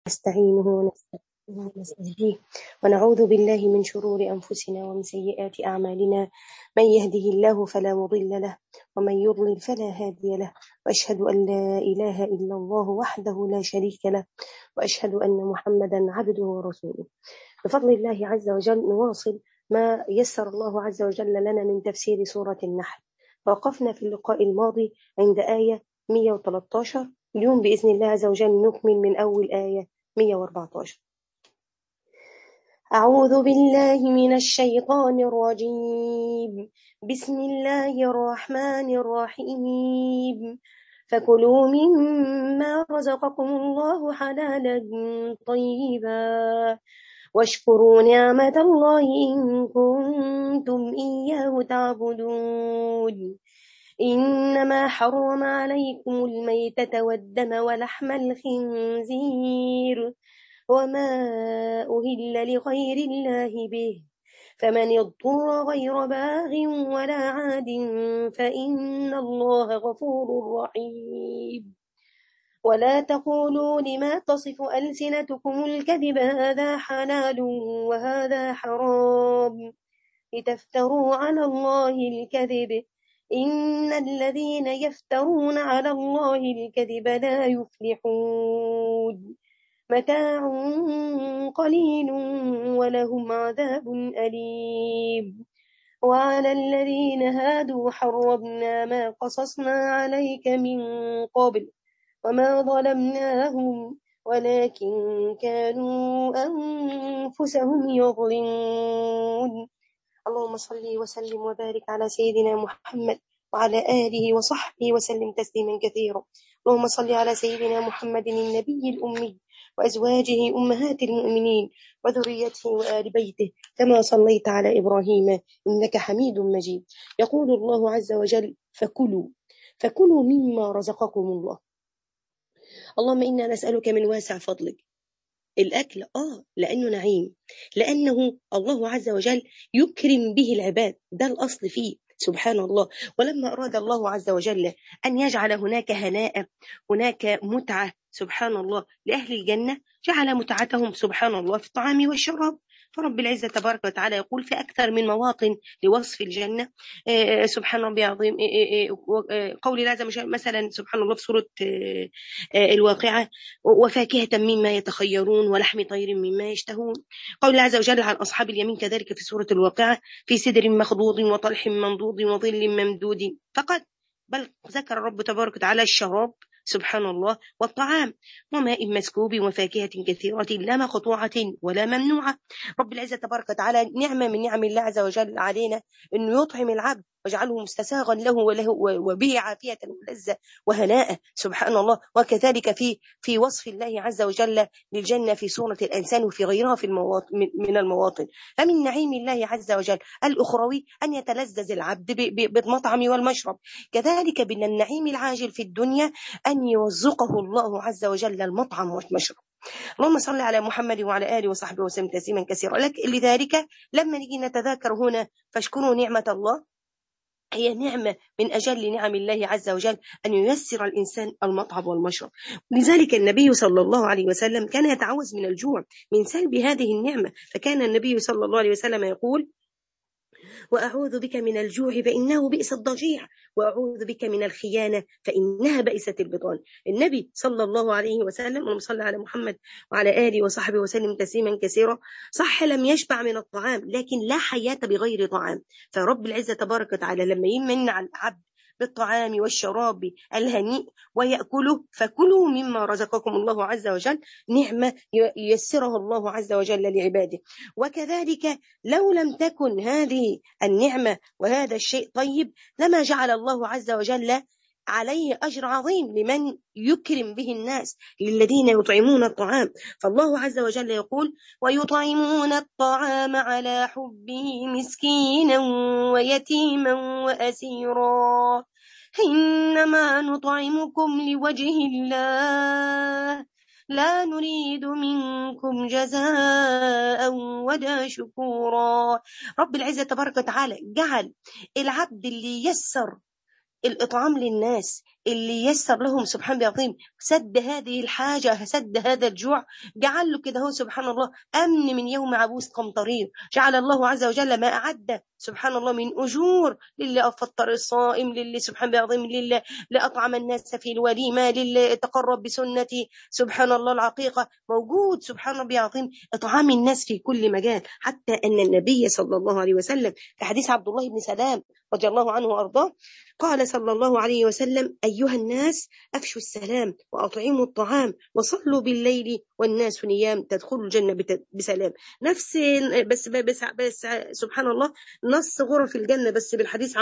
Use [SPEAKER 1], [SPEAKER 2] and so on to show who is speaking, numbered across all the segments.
[SPEAKER 1] نستعينه ونستهديه ونعوذ بالله من شرور أنفسنا ومن سيئات أعمالنا من يهده الله فلا مضل له ومن يضلل فلا هادي له وأشهد أن لا إله إلا الله وحده لا شريك له وأشهد أن محمدا عبده ورسوله بفضل الله عز وجل نواصل ما يسر الله عز وجل لنا من تفسير سورة النحل وقفنا في اللقاء الماضي عند آية 113 اليوم بإذن الله عز وجل نكمل من أول آية 114 أعوذ بالله من الشيطان الرجيم بسم الله الرحمن الرحيم فكلوا مما رزقكم الله حلالا طيبا واشكروا نعمة الله إن كنتم إياه تعبدون إنما حرم عليكم الميتة والدم ولحم الخنزير وما أهل لغير الله به فمن اضطر غير باغ ولا عاد فإن الله غفور رحيم ولا تقولوا لما تصف ألسنتكم الكذب هذا حلال وهذا حرام لتفتروا على الله الكذب إن الذين يفترون على الله الكذب لا يفلحون متاع قليل ولهم عذاب أليم وعلى الذين هادوا حرمنا ما قصصنا عليك من قبل وما ظلمناهم ولكن كانوا أنفسهم يظلمون اللهم صل وسلم وبارك على سيدنا محمد وعلى آله وصحبه وسلم تسليما كثيرا اللهم صل على سيدنا محمد النبي الأمي وأزواجه أمهات المؤمنين وذريته وآل بيته كما صليت على إبراهيم إنك حميد مجيد يقول الله عز وجل فكلوا فكلوا مما رزقكم الله اللهم إنا نسألك من واسع فضلك الأكل آه لأنه نعيم لأنه الله عز وجل يكرم به العباد ده الأصل فيه سبحان الله ولما أراد الله عز وجل أن يجعل هناك هناء هناك متعة سبحان الله لأهل الجنة جعل متعتهم سبحان الله في الطعام والشراب فرب العزة تبارك وتعالى يقول في أكثر من مواطن لوصف الجنة سبحان ربي العظيم قول لازم مثلا سبحان الله في سورة الواقعة وفاكهة مما يتخيرون ولحم طير مما يشتهون قول الله عز وجل عن أصحاب اليمين كذلك في سورة الواقعة في سدر مخضوض وطلح منضود وظل ممدود فقط بل ذكر الرب تبارك وتعالى الشراب سبحان الله والطعام وماء مسكوب وفاكهة كثيرة لا مقطوعة ولا ممنوعة رب العزة تبارك وتعالى نعمة من نعم الله عز وجل علينا أنه يطعم العبد واجعله مستساغا له وله وبه عافية ولذة وهناء سبحان الله وكذلك في في وصف الله عز وجل للجنة في سورة الإنسان وفي غيرها في المواطن من المواطن فمن نعيم الله عز وجل الأخروي أن يتلذذ العبد بالمطعم والمشرب كذلك من النعيم العاجل في الدنيا أن يوزقه الله عز وجل المطعم والمشرب اللهم صل على محمد وعلى آله وصحبه وسلم تسليما كثيرا لك لذلك لما نيجي نتذاكر هنا فاشكروا نعمة الله هي نعمة من أجل نعم الله عز وجل أن ييسر الإنسان المطعم والمشرب لذلك النبي صلى الله عليه وسلم كان يتعوذ من الجوع من سلب هذه النعمة فكان النبي صلى الله عليه وسلم يقول وأعوذ بك من الجوع فإنه بئس الضجيع وأعوذ بك من الخيانة فإنها بئست البطان النبي صلى الله عليه وسلم اللهم صل على محمد وعلى آله وصحبه وسلم تسليما كثيرا صح لم يشبع من الطعام لكن لا حياة بغير طعام فرب العزة تبارك وتعالى لما يمن على العبد بالطعام والشراب الهنيء ويأكله فكلوا مما رزقكم الله عز وجل نعمة ييسرها الله عز وجل لعباده وكذلك لو لم تكن هذه النعمة وهذا الشيء طيب لما جعل الله عز وجل عليه أجر عظيم لمن يكرم به الناس للذين يطعمون الطعام فالله عز وجل يقول ويطعمون الطعام على حبه مسكينا ويتيما وأسيرا إنما نطعمكم لوجه الله لا نريد منكم جزاء ولا شكورا رب العزة تبارك وتعالى جعل العبد اللي يسر الإطعام للناس اللي يسر لهم سبحان الله العظيم سد هذه الحاجة سد هذا الجوع جعل له كده هو سبحان الله أمن من يوم عبوس قمطرير جعل الله عز وجل ما أعد سبحان الله من أجور للي أفطر الصائم للي سبحان الله العظيم للي لأطعم الناس في الوليمة للي تقرب بسنتي سبحان الله العقيقة موجود سبحان ربي العظيم إطعام الناس في كل مجال حتى أن النبي صلى الله عليه وسلم في حديث عبد الله بن سلام رضي الله عنه وأرضاه قال صلى الله عليه وسلم أيها الناس أفشوا السلام وأطعموا الطعام وصلوا بالليل والناس نيام تدخلوا الجنة بسلام نفس بس, بس, بس سبحان الله نص غرف الجنة بس بالحديث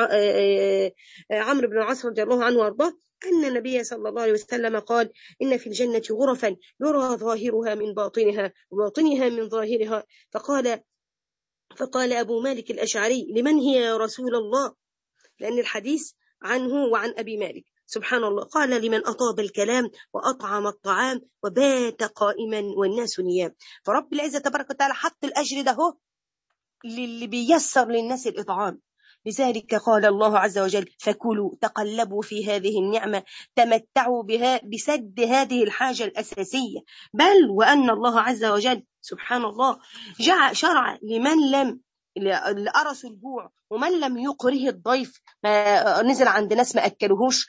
[SPEAKER 1] عمرو بن العاص رضي الله عنه وأرضاه أن النبي صلى الله عليه وسلم قال إن في الجنة غرفا يرى ظاهرها من باطنها وباطنها من ظاهرها فقال فقال أبو مالك الأشعري لمن هي يا رسول الله لأن الحديث عنه وعن أبي مالك سبحان الله قال لمن أطاب الكلام وأطعم الطعام وبات قائما والناس نيام فرب العزة تبارك وتعالى حط الأجر ده هو للي بيسر للناس الإطعام لذلك قال الله عز وجل فكلوا تقلبوا في هذه النعمة تمتعوا بها بسد هذه الحاجة الأساسية بل وأن الله عز وجل سبحان الله جعل شرع لمن لم اللي قرصوا الجوع ومن لم يقره الضيف ما نزل عند ناس ما اكلوهوش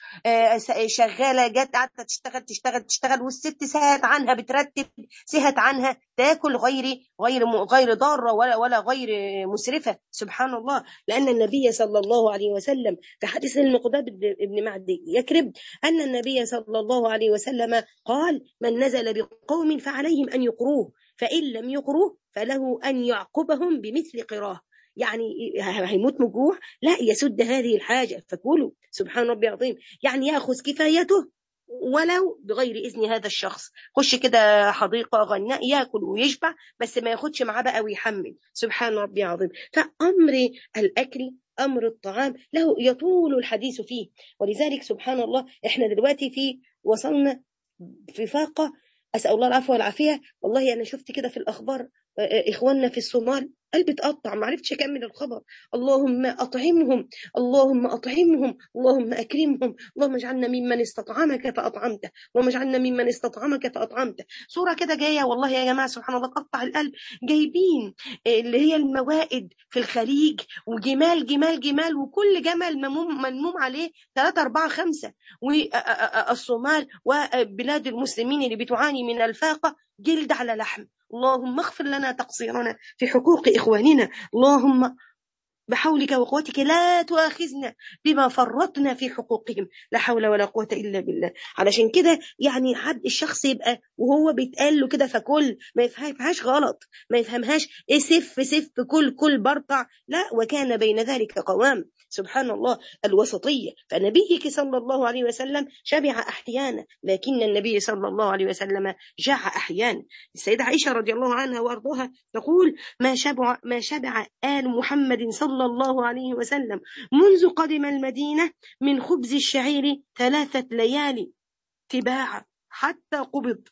[SPEAKER 1] شغاله جت قعدت تشتغل تشتغل تشتغل والست سهت عنها بترتب سهت عنها تاكل غير غير غير ضاره ولا ولا غير مسرفه سبحان الله لان النبي صلى الله عليه وسلم في حديث المقداد بن معدي يكرب ان النبي صلى الله عليه وسلم قال من نزل بقوم فعليهم ان يقروه فإن لم يقروه فله أن يعقبهم بمثل قراه يعني هيموت من جوع لا يسد هذه الحاجة فكلوا سبحان ربي العظيم يعني يأخذ كفايته ولو بغير إذن هذا الشخص خش كده حديقة غناء ياكل ويشبع بس ما ياخدش معاه بقى ويحمل سبحان ربي العظيم فأمر الأكل أمر الطعام له يطول الحديث فيه ولذلك سبحان الله احنا دلوقتي في وصلنا في فاقة أسأل الله العفو والعافية والله أنا شفت كده في الأخبار إخواننا في الصومال قلبي اتقطع ما عرفتش اكمل الخبر اللهم اطعمهم اللهم اطعمهم اللهم اكرمهم اللهم اجعلنا ممن استطعمك فاطعمته اللهم اجعلنا ممن استطعمك فاطعمته صوره كده جايه والله يا جماعه سبحان الله قطع القلب جايبين اللي هي الموائد في الخليج وجمال جمال جمال وكل جمل مموم منموم عليه 3 4 5 والصومال وبلاد المسلمين اللي بتعاني من الفاقه جلد على لحم اللهم اغفر لنا تقصيرنا في حقوق إخواننا اللهم بحولك وقوتك لا تؤاخذنا بما فرطنا في حقوقهم لا حول ولا قوة إلا بالله علشان كده يعني حد الشخص يبقى وهو بيتقال له كده فكل ما يفهمهاش غلط ما يفهمهاش ايه سف سف كل كل برطع لا وكان بين ذلك قوام سبحان الله الوسطية فنبيك صلى الله عليه وسلم شبع أحيانا لكن النبي صلى الله عليه وسلم جاع أحيانا السيدة عائشة رضي الله عنها وأرضاها تقول ما شبع ما شبع آل محمد صلى الله عليه وسلم منذ قدم المدينة من خبز الشعير ثلاثة ليالي تباعا حتى قبض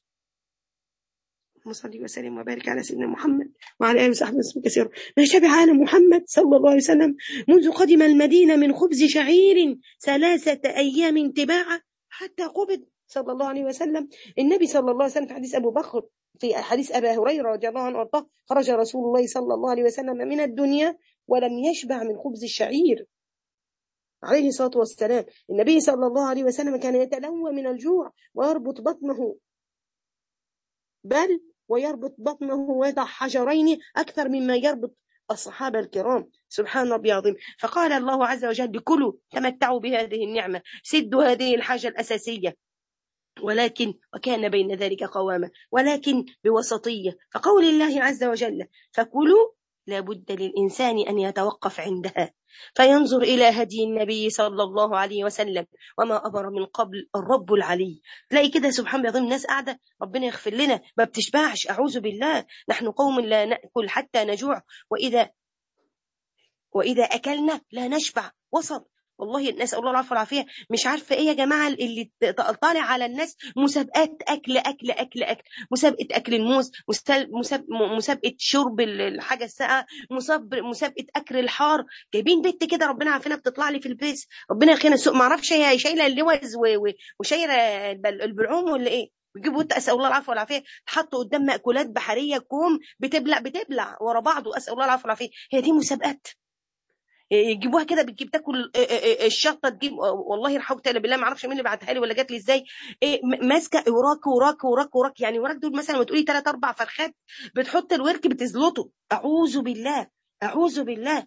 [SPEAKER 1] اللهم صل وسلم وبارك على سيدنا محمد وعلى اله وصحبه وسلم كثيرا ما شبع آل محمد صلى الله عليه وسلم منذ قدم المدينة من خبز شعير ثلاثة أيام تباعا حتى قبض صلى الله عليه وسلم النبي صلى الله عليه وسلم في حديث أبو بكر في حديث أبا هريرة رضي الله عنه وارضاه خرج رسول الله صلى الله عليه وسلم من الدنيا ولم يشبع من خبز الشعير عليه الصلاة والسلام النبي صلى الله عليه وسلم كان يتلوى من الجوع ويربط بطنه بل ويربط بطنه ويضع حجرين أكثر مما يربط الصحابة الكرام سبحان ربي العظيم فقال الله عز وجل كلوا تمتعوا بهذه النعمة سدوا هذه الحاجة الأساسية ولكن وكان بين ذلك قواما ولكن بوسطية فقول الله عز وجل فكلوا لابد للإنسان أن يتوقف عندها فينظر إلى هدي النبي صلى الله عليه وسلم وما أمر من قبل الرب العلي تلاقي كده سبحان الله الناس قاعدة ربنا يغفر لنا ما بتشبعش أعوذ بالله نحن قوم لا نأكل حتى نجوع وإذا وإذا أكلنا لا نشبع وسط والله نسال الله العفو والعافيه مش عارفه ايه يا جماعه اللي طالع على الناس مسابقات اكل اكل اكل اكل مسابقه اكل الموز مسابقه شرب الحاجه الساقعه مسابقه اكل الحار جايبين بنت كده ربنا عافينا بتطلع لي في البيس ربنا يخينا السوق ما اعرفش هي شايله اللوز وشايله البلعوم ولا ايه بيجيبوا اسال الله العفو والعافيه تحطوا قدام مأكولات بحريه كوم بتبلع بتبلع ورا بعض واسال الله العفو والعافيه هي دي مسابقات يجيبوها كده بتجيب تاكل الشطه تجيب والله الحمد لله بالله ما اعرفش مين اللي بعتها لي ولا جات لي ازاي ماسكه وراك وراك وراك وراك يعني وراك دول مثلا ما تقولي ثلاث اربع فرخات بتحط الورك بتزلطه اعوذ بالله اعوذ بالله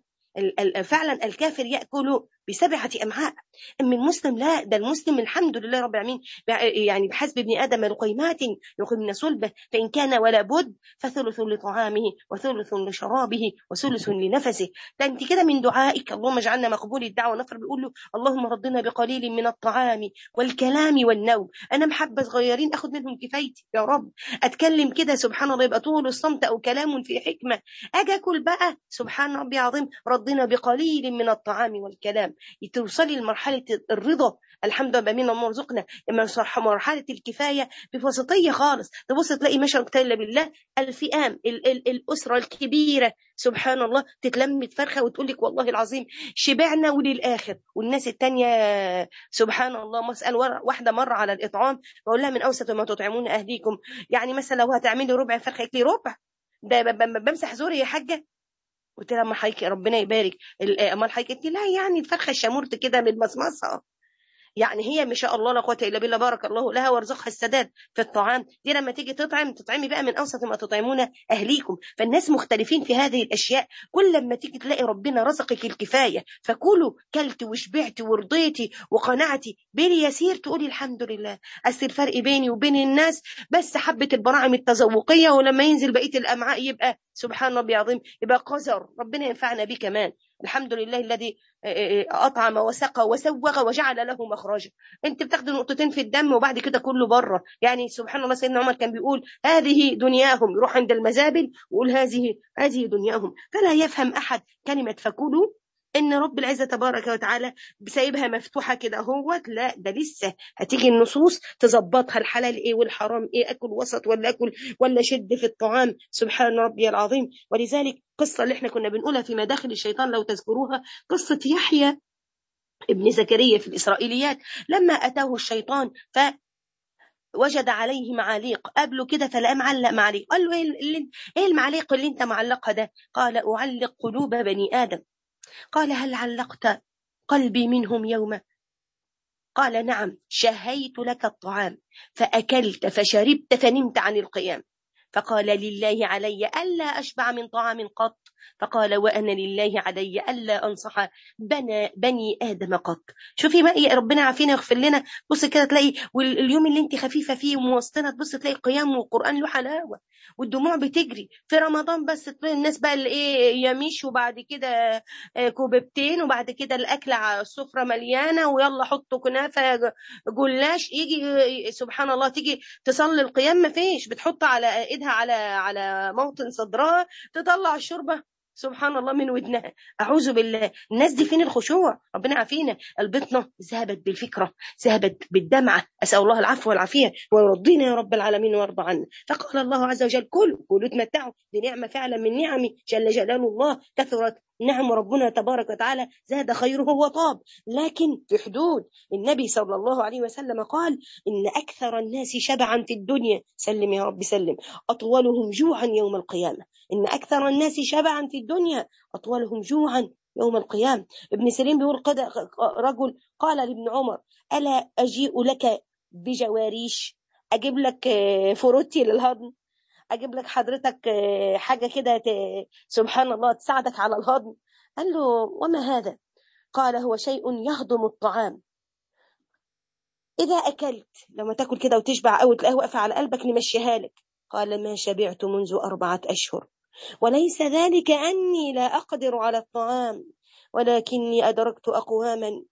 [SPEAKER 1] فعلا الكافر ياكل بسبعة أمعاء أما المسلم لا ده المسلم الحمد لله رب العالمين يعني بحسب ابن آدم لقيمات يقيمن صلبه فإن كان ولا بد فثلث لطعامه وثلث لشرابه وثلث لنفسه ده أنت كده من دعائك اللهم اجعلنا مقبول الدعوة نفر بيقول له اللهم ردنا بقليل من الطعام والكلام والنوم أنا محبة صغيرين أخذ منهم كفايتي يا رب أتكلم كده سبحان الله يبقى طول الصمت أو كلام في حكمة أجي أكل بقى سبحان ربي عظيم ردنا بقليل من الطعام والكلام توصلي لمرحلة الرضا الحمد لله بمين الله رزقنا مرحلة الكفاية بوسطية خالص تبص تلاقي ما شاء الله بالله الفئام ال ال الأسرة الكبيرة سبحان الله تتلم فرخة وتقول لك والله العظيم شبعنا وللآخر والناس التانية سبحان الله مسأل واحدة مرة على الإطعام بقول لها من أوسط ما تطعمون أهليكم يعني مثلا لو هتعملي ربع فرخة لي ربع ده بمسح زوري يا حاجة قلت لها ما حضرتك ربنا يبارك امال حضرتك قلت لا يعني الفرخه الشامورت كده من مصمصها يعني هي ما شاء الله لا قوه الا بالله بارك الله لها وارزقها السداد في الطعام دي لما تيجي تطعم تطعمي بقى من اوسط ما تطعمون اهليكم فالناس مختلفين في هذه الاشياء كل لما تيجي تلاقي ربنا رزقك الكفايه فكلوا كلت وشبعت ورضيتي وقنعتي باليسير تقولي الحمد لله اصل الفرق بيني وبين الناس بس حبه البراعم التذوقيه ولما ينزل بقيه الامعاء يبقى سبحان ربي عظيم يبقى قذر ربنا ينفعنا بيه كمان الحمد لله الذي أطعم وسقى وسوغ وجعل له مخرجا انت بتاخد نقطتين في الدم وبعد كده كله بره يعني سبحان الله سيدنا عمر كان بيقول هذه دنياهم يروح عند المزابل ويقول هذه هذه دنياهم فلا يفهم أحد كلمة فكلوا ان رب العزه تبارك وتعالى سايبها مفتوحه كده اهوت لا ده لسه هتيجي النصوص تظبطها الحلال ايه والحرام ايه اكل وسط ولا اكل ولا شد في الطعام سبحان ربي العظيم ولذلك قصه اللي احنا كنا بنقولها في مداخل الشيطان لو تذكروها قصه يحيى ابن زكريا في الاسرائيليات لما اتاه الشيطان ف وجد عليه معاليق قبله كده فلقى معلق معاليق قال له ايه المعاليق اللي انت معلقها ده قال اعلق قلوب بني ادم قال هل علقت قلبي منهم يوما قال نعم شهيت لك الطعام فأكلت فشربت فنمت عن القيام فقال لله علي ألا أشبع من طعام قط فقال وأنا لله علي ألا أنصح بني, بني آدم قط شوفي ما ربنا عافينا يغفر لنا بص كده تلاقي واليوم اللي انت خفيفة فيه وموسطنة تبص تلاقي قيام والقرآن له حلاوة والدموع بتجري في رمضان بس تلاقي الناس بقى اللي ايه يميش وبعد كده كوبيبتين وبعد كده الأكل على السفرة مليانة ويلا حطوا كنافة جلاش يجي سبحان الله تيجي تصلي القيام ما فيش بتحط على ايدها على على موطن صدرها تطلع الشوربه سبحان الله من ودنها أعوذ بالله الناس دي فين الخشوع ربنا عافينا البطنة ذهبت بالفكرة ذهبت بالدمعة أسأل الله العفو والعافية ويرضينا يا رب العالمين ويرضى عنا فقال الله عز وجل كلوا كلوا تمتعوا دي نعمة فعلا من نعمي جل جلاله الله كثرت نعم ربنا تبارك وتعالى زاد خيره وطاب لكن في حدود النبي صلى الله عليه وسلم قال إن أكثر الناس شبعا في الدنيا سلم يا رب سلم أطولهم جوعا يوم القيامة إن أكثر الناس شبعا في الدنيا أطولهم جوعا يوم القيامة ابن سيرين بيقول قد رجل قال لابن عمر ألا أجيء لك بجواريش أجيب لك فروتي للهضم اجيب لك حضرتك حاجه كده سبحان الله تساعدك على الهضم قال له وما هذا قال هو شيء يهضم الطعام اذا اكلت لما تاكل كده وتشبع قوي تلاقيها واقفه على قلبك نمشيها لك قال ما شبعت منذ اربعه اشهر وليس ذلك اني لا اقدر على الطعام ولكني ادركت اقواما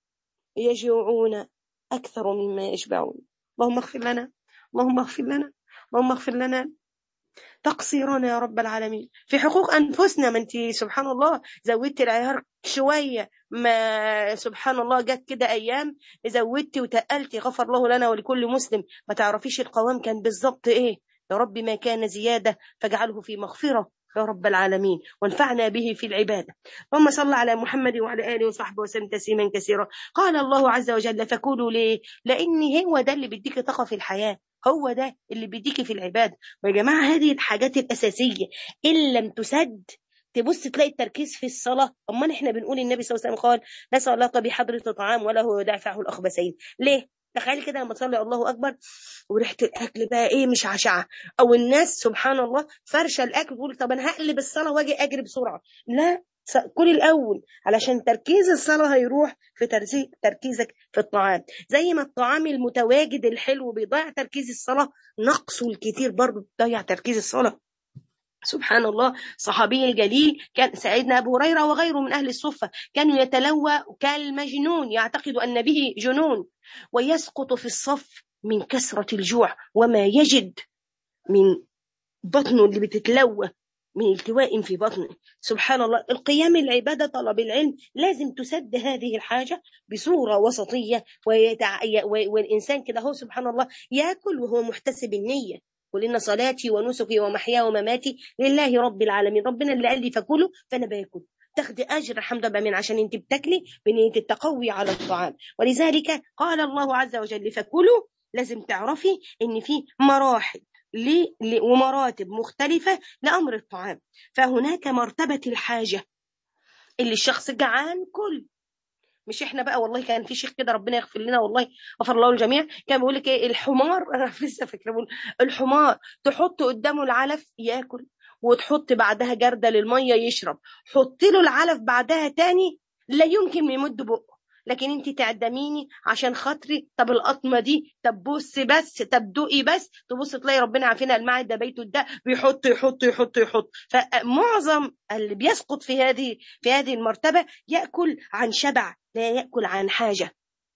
[SPEAKER 1] يجوعون اكثر مما يشبعون اللهم اغفر لنا اللهم اغفر لنا اللهم اغفر لنا تقصيرنا يا رب العالمين في حقوق أنفسنا ما أنت سبحان الله زودت العيار شوية ما سبحان الله جت كده أيام زودتي وتقلتي غفر الله لنا ولكل مسلم ما تعرفيش القوام كان بالظبط إيه يا رب ما كان زيادة فاجعله في مغفرة يا رب العالمين وانفعنا به في العبادة اللهم صل على محمد وعلى آله وصحبه وسلم تسليما كثيرا قال الله عز وجل فكلوا ليه لأن هو ده اللي بيديك طاقة في الحياة هو ده اللي بيديكي في العبادة ويا جماعة هذه الحاجات الأساسية إن لم تسد تبص تلاقي التركيز في الصلاة أما احنا بنقول النبي صلى الله عليه وسلم قال لا صلاة بحضرة طعام ولا هو يدافعه الأخبثين ليه؟ تخيل كده لما تصلي الله اكبر وريحه الاكل بقى ايه مش عشعه او الناس سبحان الله فرشه الاكل تقول طب انا هقلب الصلاه واجي اجري بسرعه لا كل الاول علشان تركيز الصلاه هيروح في تركيزك في الطعام زي ما الطعام المتواجد الحلو بيضيع تركيز الصلاه نقصه الكتير برضه بيضيع تركيز الصلاه سبحان الله صحابي الجليل كان سيدنا أبو هريرة وغيره من أهل الصفة كانوا يتلوى كالمجنون يعتقد أن به جنون ويسقط في الصف من كثرة الجوع وما يجد من بطنه اللي بتتلوى من التواء في بطنه سبحان الله القيام العبادة طلب العلم لازم تسد هذه الحاجة بصورة وسطية ويتع... والإنسان كده هو سبحان الله يأكل وهو محتسب النية قل إن صلاتي ونسكي ومحياي ومماتي لله رب العالمين ربنا اللي قال لي فكله فأنا باكل تاخدي أجر الحمد لله من عشان أنت بتاكلي بنية التقوي على الطعام ولذلك قال الله عز وجل فكلوا لازم تعرفي إن في مراحل ومراتب مختلفة لأمر الطعام فهناك مرتبة الحاجة اللي الشخص جعان كل مش احنا بقى والله كان في شيخ كده ربنا يغفر لنا والله غفر الله الجميع كان بيقول لك ايه الحمار انا لسه فاكره بقول الحمار تحط قدامه العلف ياكل وتحط بعدها جردل للميه يشرب حط له العلف بعدها تاني لا يمكن يمد بقه لكن انت تعدميني عشان خاطري طب القطمه دي طب بصي بس طب دوقي بس تبص تلاقي ربنا عارفين المعده بيته ده بيحط يحط يحط يحط فمعظم اللي بيسقط في هذه في هذه المرتبه ياكل عن شبع لا ياكل عن حاجه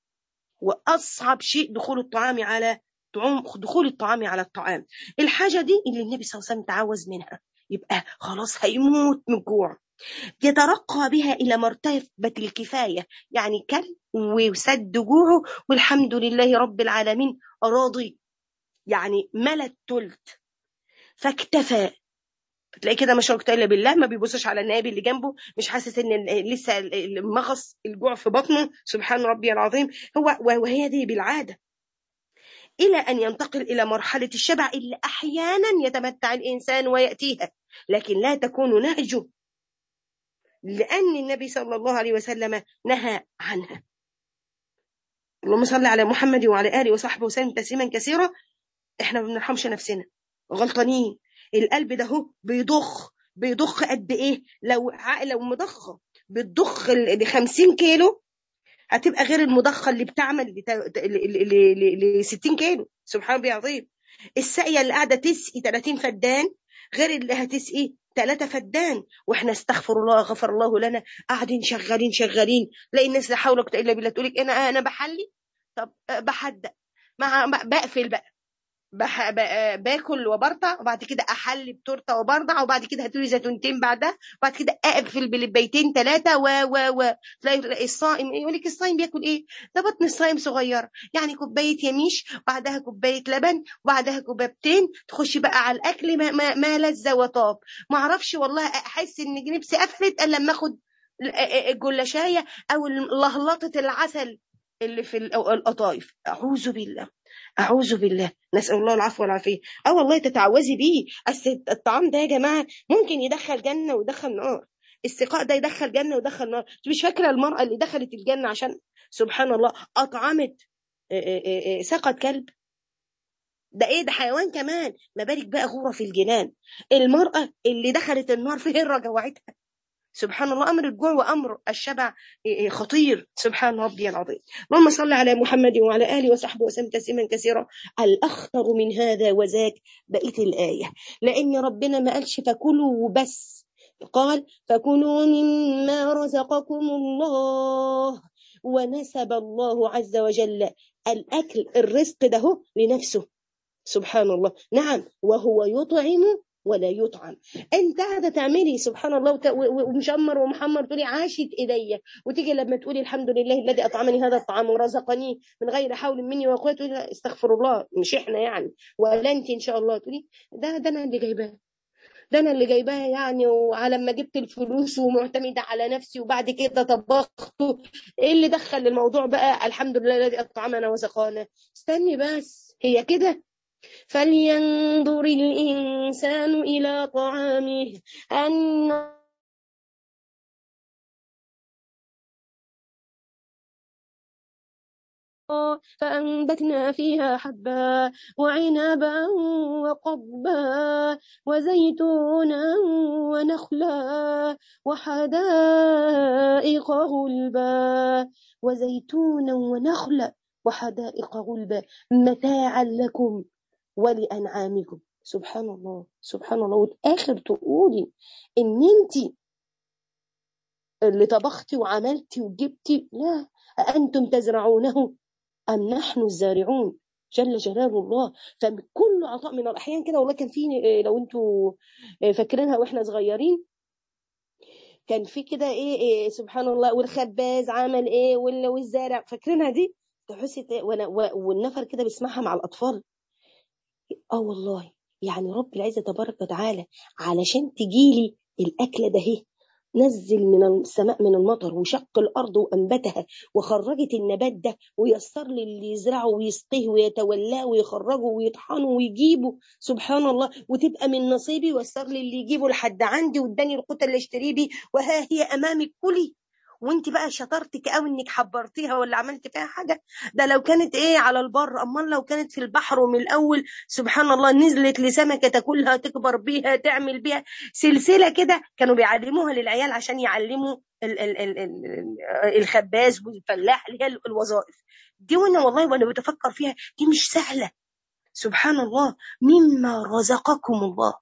[SPEAKER 1] واصعب شيء دخول الطعام على دخول الطعام على الطعام الحاجه دي اللي النبي صلى الله عليه وسلم تعوذ منها يبقى خلاص هيموت من الجوع يترقى بها إلى مرتبة الكفاية يعني كل وسد جوعه والحمد لله رب العالمين راضي يعني ملا التلت فاكتفى تلاقي كده ما شركت الا بالله ما بيبصش على النائب اللي جنبه مش حاسس ان لسه المغص الجوع في بطنه سبحان ربي العظيم هو وهي دي بالعاده الى ان ينتقل الى مرحله الشبع اللي احيانا يتمتع الانسان وياتيها لكن لا تكون نهجه لأن النبي صلى الله عليه وسلم نهى عنها اللهم صل على محمد وعلى آله وصحبه وسلم تسليما كثيرا احنا ما بنرحمش نفسنا غلطانين القلب ده هو بيضخ بيضخ قد ايه لو لو مضخه بتضخ ل 50 كيلو هتبقى غير المضخه اللي بتعمل ل 60 كيلو سبحان الله العظيم الساقيه اللي قاعده تسقي 30 فدان غير اللي هتسقي ثلاثة فدان واحنا استغفر الله غفر الله لنا قاعدين شغالين شغالين تلاقي الناس لا حول ولا قوه الا بالله تقول لك انا انا بحلي طب بحدق مع بقفل بقى بح... باكل وبرطع وبعد كده احلي بتورته وبرضع وبعد كده هاتولي زيتونتين بعدها وبعد كده اقفل بلبيتين ثلاثه و و و تلاقي الصائم يقول لك الصائم بياكل ايه؟ ده بطن الصائم صغير يعني كوبايه يميش بعدها كوبايه لبن وبعدها كوبايتين تخشي بقى على الاكل ما, ما, ما لذ وطاب ما اعرفش والله احس ان نفسي قفلت الا لما اخد الجلاشايه او لهلطه العسل اللي في القطايف اعوذ بالله أعوذ بالله نسأل الله العفو والعافية أه والله تتعوذي بيه أصل الطعام ده يا جماعة ممكن يدخل جنة ويدخل نار السقاء ده يدخل جنة ويدخل نار مش فاكرة المرأة اللي دخلت الجنة عشان سبحان الله أطعمت سقط كلب ده ايه ده حيوان كمان ما بالك بقى غورة في الجنان المرأة اللي دخلت النار فين رجوعتها سبحان الله أمر الجوع وأمر الشبع خطير سبحان ربي العظيم اللهم صل على محمد وعلى آله وصحبه وسلم تسليما كثيرا الأخطر من هذا وذاك بقية الآية لأن ربنا ما قالش فكلوا بس قال فكلوا مما رزقكم الله ونسب الله عز وجل الأكل الرزق ده لنفسه سبحان الله نعم وهو يطعم ولا يطعم انت قاعده تعملي سبحان الله وت- و- و- ومشمر ومحمر تقولي عاشت ايديا وتيجي لما تقولي الحمد لله الذي اطعمني هذا الطعام ورزقني من غير حول مني وقوه تقولي لا، استغفر الله مش احنا يعني ولا انت ان شاء الله تقولي ده ده انا اللي جايباه ده انا اللي جايباها يعني وعلى ما جبت الفلوس ومعتمده على نفسي وبعد كده طبخته ايه اللي دخل الموضوع بقى الحمد لله الذي اطعمنا وسقانا استني بس هي كده فلينظر الانسان الى طعامه ان فأنبتنا فيها حبا وعنبا وقضبا وزيتونا ونخلا وحدائق غلبا وزيتونا ونخلا وحدائق غلبا متاعا لكم ولأنعامكم سبحان الله سبحان الله والآخر تقولي إن أنت اللي طبختي وعملتي وجبتي لا أأنتم تزرعونه أم نحن الزارعون جل جلال الله فكل عطاء من الأحيان كده والله كان في إيه، لو انتوا إيه، فاكرينها واحنا صغيرين كان في كده ايه, إيه سبحان الله والخباز عمل ايه وال- والزارع فاكرينها دي تحسي ت- وانا و- والنفر كده بيسمعها مع الأطفال اه والله يعني رب العزة تبارك وتعالى علشان تجيلي الأكلة ده هي نزل من السماء من المطر وشق الأرض وأنبتها وخرجت النبات ده ويسر لي اللي يزرعه ويسقيه ويتولاه ويخرجه ويطحنه ويجيبه سبحان الله وتبقى من نصيبي ويسر لي اللي يجيبه لحد عندي واداني القوت اللي اشتريه بيه وها هي أمامك كلي وانت بقى شطارتك قوي انك حبرتيها ولا عملت فيها حاجه ده لو كانت ايه على البر امال لو كانت في البحر ومن الاول سبحان الله نزلت لسمكه تاكلها تكبر بيها تعمل بيها سلسله كده كانوا بيعلموها للعيال عشان يعلموا ال ال ال ال الخباز والفلاح اللي هي الوظائف دي وانا والله وانا بتفكر فيها دي مش سهله سبحان الله مما رزقكم الله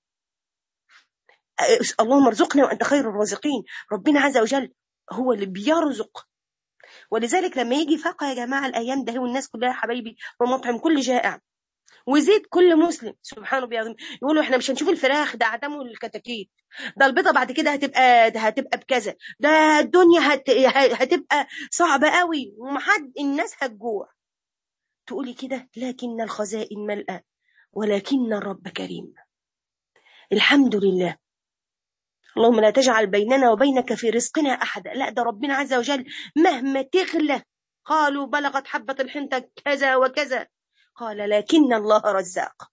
[SPEAKER 1] أه، اللهم ارزقنا وانت خير الرازقين ربنا عز وجل هو اللي بيرزق ولذلك لما يجي فقه يا جماعه الايام ده والناس كلها حبايبي ومطعم كل جائع وزيد كل مسلم سبحانه بيعظم يقولوا احنا مش هنشوف الفراخ ده عدموا الكتاكيت ده البيضه بعد كده هتبقى ده هتبقى بكذا ده الدنيا هت... هتبقى صعبه قوي ومحد الناس هتجوع تقولي كده لكن الخزائن ملأى ولكن الرب كريم الحمد لله اللهم لا تجعل بيننا وبينك في رزقنا أحدا لا ده ربنا عز وجل مهما تغلى قالوا بلغت حبة الحنطة كذا وكذا قال لكن الله رزاق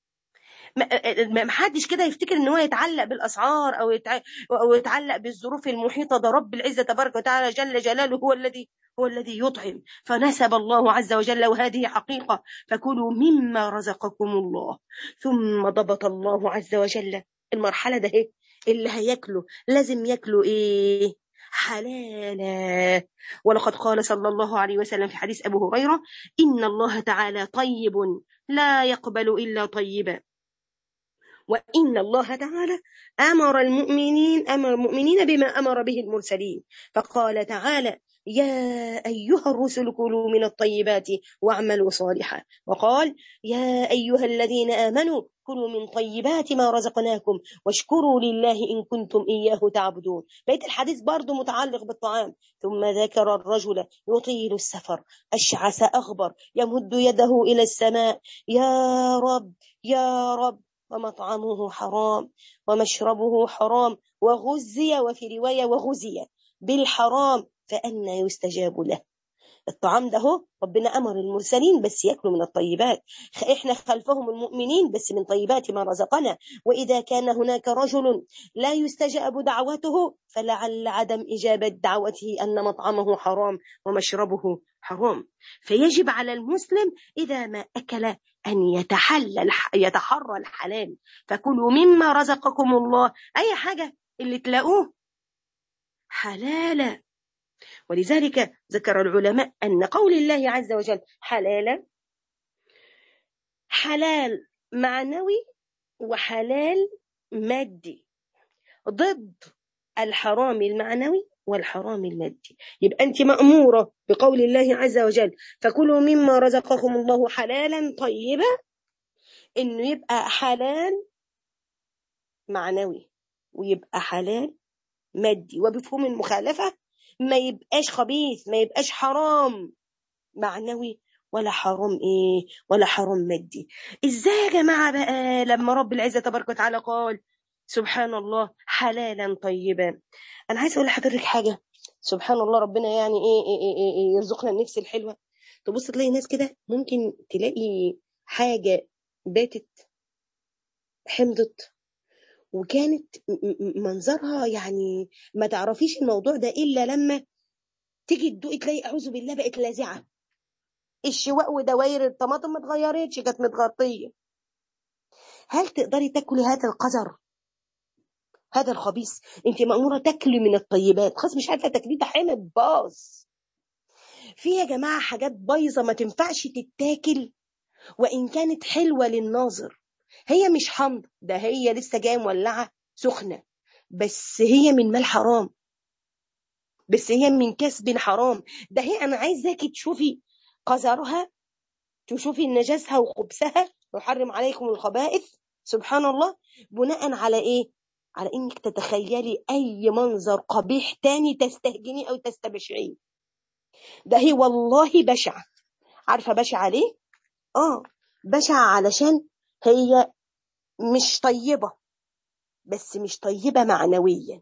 [SPEAKER 1] ما ما حدش كده يفتكر ان هو يتعلق بالاسعار او يتع... او يتعلق بالظروف المحيطه ده رب العزه تبارك وتعالى جل جلاله هو الذي هو الذي يطعم فنسب الله عز وجل وهذه حقيقه فكلوا مما رزقكم الله ثم ضبط الله عز وجل المرحله ده إيه؟ اللي هياكلوا لازم ياكلوا ايه حلالا ولقد قال صلى الله عليه وسلم في حديث ابو هريره ان الله تعالى طيب لا يقبل الا طيبا وإن الله تعالى أمر المؤمنين أمر المؤمنين بما أمر به المرسلين فقال تعالى يا أيها الرسل كلوا من الطيبات واعملوا صالحا وقال يا أيها الذين آمنوا كلوا من طيبات ما رزقناكم واشكروا لله إن كنتم إياه تعبدون بيت الحديث برضو متعلق بالطعام ثم ذكر الرجل يطيل السفر أشعث أغبر يمد يده إلى السماء يا رب يا رب ومطعمه حرام ومشربه حرام وغزي وفي رواية وغزي بالحرام فأنا يستجاب له الطعام ده هو ربنا أمر المرسلين بس يأكلوا من الطيبات إحنا خلفهم المؤمنين بس من طيبات ما رزقنا وإذا كان هناك رجل لا يستجاب دعوته فلعل عدم إجابة دعوته أن مطعمه حرام ومشربه حرام فيجب على المسلم إذا ما أكل أن يتحلل يتحرى الحلال فكلوا مما رزقكم الله أي حاجة اللي تلاقوه حلالا ولذلك ذكر العلماء أن قول الله عز وجل حلالا حلال معنوي وحلال مادي ضد الحرام المعنوي والحرام المادي يبقى أنت مأمورة بقول الله عز وجل فكلوا مما رزقكم الله حلالا طيبا إنه يبقى حلال معنوي ويبقى حلال مادي وبفهوم المخالفة ما يبقاش خبيث ما يبقاش حرام معنوي ولا حرام ايه ولا حرام مادي ازاي يا جماعة بقى لما رب العزة تبارك وتعالى قال سبحان الله حلالا طيبا انا عايز اقول لحضرتك حاجة سبحان الله ربنا يعني ايه, إيه, إيه, إيه, إيه يرزقنا النفس الحلوة تبص تلاقي ناس كده ممكن تلاقي حاجة باتت حمضت وكانت منظرها يعني ما تعرفيش الموضوع ده الا لما تيجي تدوقي تلاقي اعوذ بالله بقت لاذعه الشواء ودواير الطماطم ما اتغيرتش كانت متغطيه هل تقدري تاكلي هذا القذر هذا الخبيث انت ماموره تاكلي من الطيبات خلاص مش عارفه تاكليه ده حامض باظ في يا جماعه حاجات بايظه ما تنفعش تتاكل وان كانت حلوه للناظر هي مش حمض ده هي لسه جايه مولعه سخنه بس هي من مال حرام بس هي من كسب حرام ده هي انا عايزاكي تشوفي قذرها تشوفي نجاسها وخبثها يحرم عليكم الخبائث سبحان الله بناء على ايه على انك تتخيلي اي منظر قبيح تاني تستهجنيه او تستبشعيه ده هي والله بشعه عارفه بشعه ليه اه بشعه علشان هي مش طيبة بس مش طيبة معنويا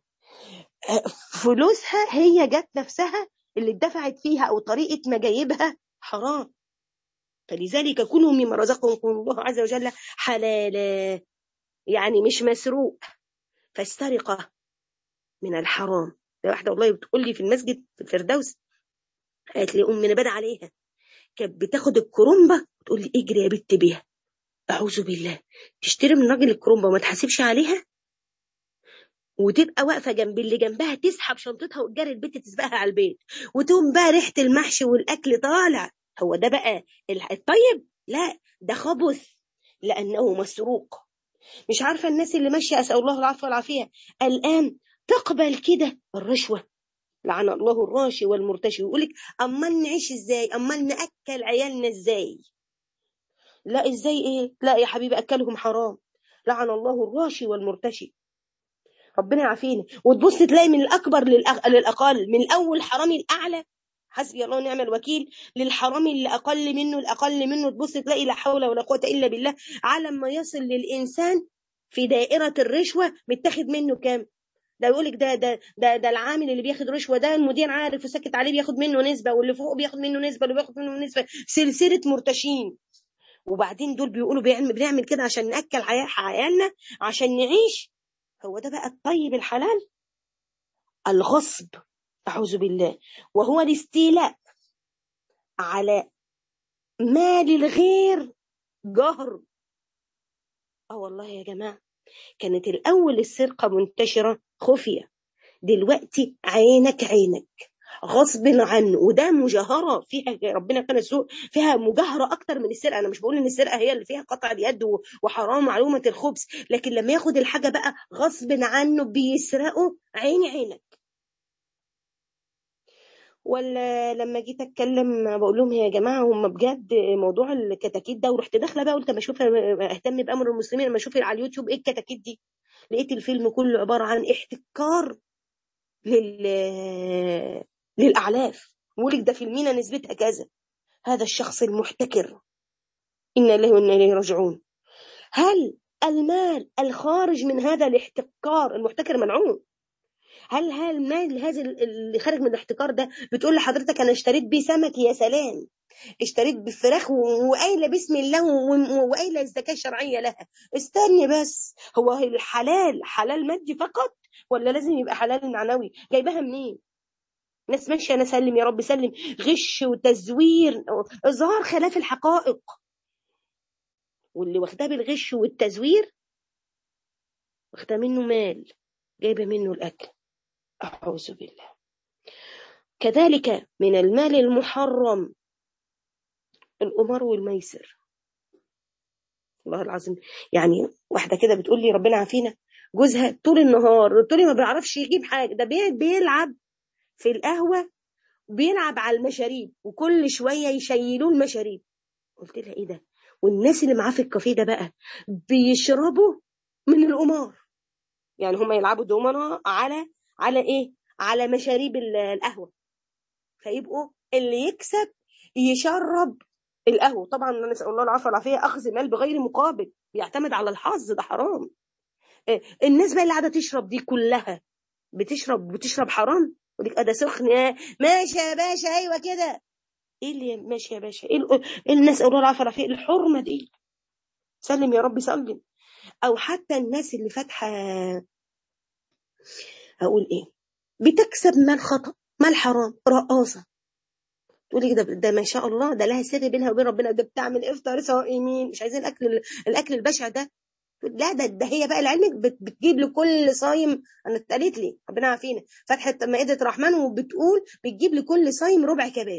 [SPEAKER 1] فلوسها هي جت نفسها اللي اتدفعت فيها أو طريقة مجايبها حرام فلذلك كلوا مما رزقكم الله عز وجل حلالا يعني مش مسروق فالسرقة من الحرام ده واحدة والله بتقول لي في المسجد في الفردوس قالت لي أم نبات عليها كانت بتاخد الكرنبة وتقول لي اجري يا بت بيها أعوذ بالله تشتري من راجل الكرومبة وما تحاسبش عليها وتبقى واقفة جنب اللي جنبها تسحب شنطتها وتجري البيت تسبقها على البيت وتقوم بقى ريحة المحشي والأكل طالع هو ده بقى الطيب لا ده خبث لأنه مسروق مش عارفة الناس اللي ماشية أسأل الله العفو والعافية الآن تقبل كده الرشوة لعن الله الراشي والمرتشي ويقولك أمال نعيش إزاي أمال نأكل عيالنا إزاي لا ازاي ايه لا يا حبيبي اكلهم حرام لعن الله الراشي والمرتشي ربنا يعافينا وتبص تلاقي من الاكبر للأغ... للاقل من الاول حرامي الاعلى حسبي الله ونعم الوكيل للحرامي اللي اقل منه الاقل منه تبص تلاقي لا حول ولا قوه الا بالله على ما يصل للانسان في دائره الرشوه متاخد منه كام ده يقول لك ده ده ده ده العامل اللي بياخد رشوه ده المدير عارف وسكت عليه بياخد منه نسبه واللي فوق بياخد منه نسبه واللي بياخد منه نسبه سلسله مرتشين وبعدين دول بيقولوا بيعمل بنعمل كده عشان ناكل عيالنا عشان نعيش هو ده بقى الطيب الحلال الغصب اعوذ بالله وهو الاستيلاء على مال الغير جهر اه والله يا جماعه كانت الاول السرقه منتشره خفيه دلوقتي عينك عينك غصب عنه وده مجاهره فيها ربنا كان السوء فيها مجاهره اكتر من السرقه انا مش بقول ان السرقه هي اللي فيها قطع اليد وحرام معلومه الخبز لكن لما ياخد الحاجه بقى غصب عنه بيسرقه عيني عينك ولا لما جيت اتكلم بقول لهم يا جماعه هم بجد موضوع الكتاكيت ده ورحت داخله بقى قلت اما اشوف اهتم بامر المسلمين لما اشوف على اليوتيوب ايه الكتاكيت دي لقيت الفيلم كله عباره عن احتكار لل للأعلاف ولك ده في المينا نسبتها كذا هذا الشخص المحتكر إن الله وإنا إليه راجعون هل المال الخارج من هذا الاحتكار المحتكر منعوم هل هل المال هذا اللي خارج من الاحتكار ده بتقول لحضرتك انا اشتريت بيه سمك يا سلام اشتريت بفراخ وقايله بسم الله وقايله الزكاه الشرعيه لها استني بس هو الحلال حلال مادي فقط ولا لازم يبقى حلال معنوي جايبها منين ناس ماشيه انا سلم يا رب سلم غش وتزوير اظهار خلاف الحقائق واللي واخداه بالغش والتزوير واخداه منه مال جايبه منه الاكل اعوذ بالله كذلك من المال المحرم القمار والميسر والله العظيم يعني واحده كده بتقول لي ربنا عافينا جوزها طول النهار قلت لي ما بيعرفش يجيب حاجه ده بيلعب في القهوة بيلعب على المشاريب وكل شوية يشيلوه المشاريب قلت لها ايه ده والناس اللي معاه في الكافيه ده بقى بيشربوا من القمار يعني هم يلعبوا دومنة على على ايه على مشاريب ال- القهوه فيبقوا اللي يكسب يشرب القهوه طبعا نسال الله العافيه والعافيه اخذ مال بغير مقابل بيعتمد على الحظ ده حرام إيه، الناس بقى اللي قاعده تشرب دي كلها بتشرب بتشرب حرام وديك ده سخن يا ماشي يا باشا ايوه كده ايه اللي ماشي يا باشا ايه ال- إيه الناس الله العافيه والعافيه الحرمه دي سلم يا رب سلم او حتى الناس اللي فاتحه هقول ايه بتكسب مال خطأ مال حرام رقاصه تقولي كده ده ما شاء الله ده لها سر بينها وبين ربنا ده بتعمل افطار صائمين مش عايزين الاكل الاكل البشع ده لا ده ده هي بقى لعلمك بت- بتجيب لكل صايم انا اتقالت لي ربنا عافينا فتحت مائده الرحمن وبتقول بتجيب لكل صايم ربع كباب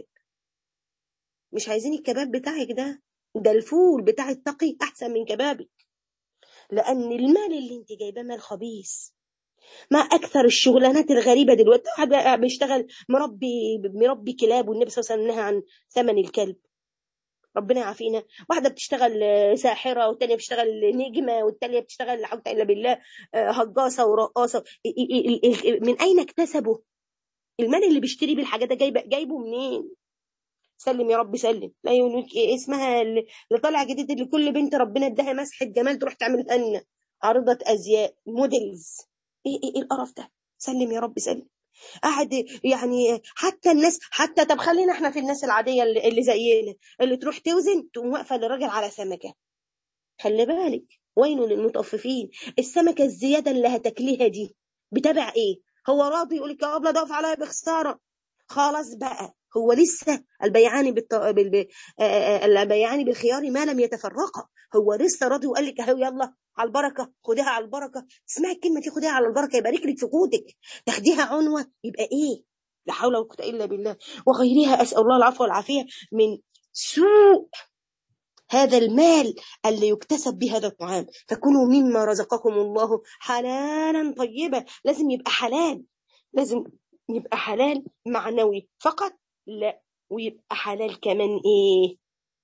[SPEAKER 1] مش عايزين الكباب بتاعك ده ده الفول بتاع التقي احسن من كبابك لان المال اللي انت جايباه مال خبيث ما اكثر الشغلانات الغريبه دلوقتي واحد بقى بيشتغل مربي مربي كلاب والنبي صلى الله عليه وسلم نهى عن ثمن الكلب ربنا يعافينا واحده بتشتغل آه، ساحره والتانيه بتشتغل نجمه والتانيه بتشتغل لا حول الا بالله آه، هجاصه ورقاصه ال- ال- ال- ال- من اين اكتسبوا المال اللي بيشتري بالحاجات ده جايبه جايبه منين سلم يا رب سلم لا يقولك إيه اسمها اللي اللي طالع جديد اللي كل بنت ربنا اداها مسحه جمال تروح تعمل لنا عارضه ازياء موديلز ايه ايه إيه القرف ده سلم يا رب سلم قاعد يعني حتى الناس حتى طب خلينا احنا في الناس العاديه اللي, اللي زينا اللي تروح توزن تقوم واقفه للراجل على سمكه خلي بالك ويل للمطففين السمكه الزياده اللي هتاكليها دي بتابع ايه هو راضي يقول لك يا ابله ضاف عليا بخساره خلاص بقى هو لسه البيعان بالط... بال... ب- آه، آه، البيعان بالخيار ما لم يتفرقا هو لسه راضي وقال لك اهو يلا على البركه خديها على البركه تسمعي الكلمه دي خديها على البركه يبارك لك في قوتك تاخديها عنوه يبقى ايه لا حول ولا قوه الا بالله وغيرها اسال الله العفو والعافيه من سوء هذا المال اللي يكتسب بهذا الطعام فكلوا مما رزقكم الله حلالا طيبا لازم يبقى حلال لازم يبقى حلال معنوي فقط لا ويبقى حلال كمان ايه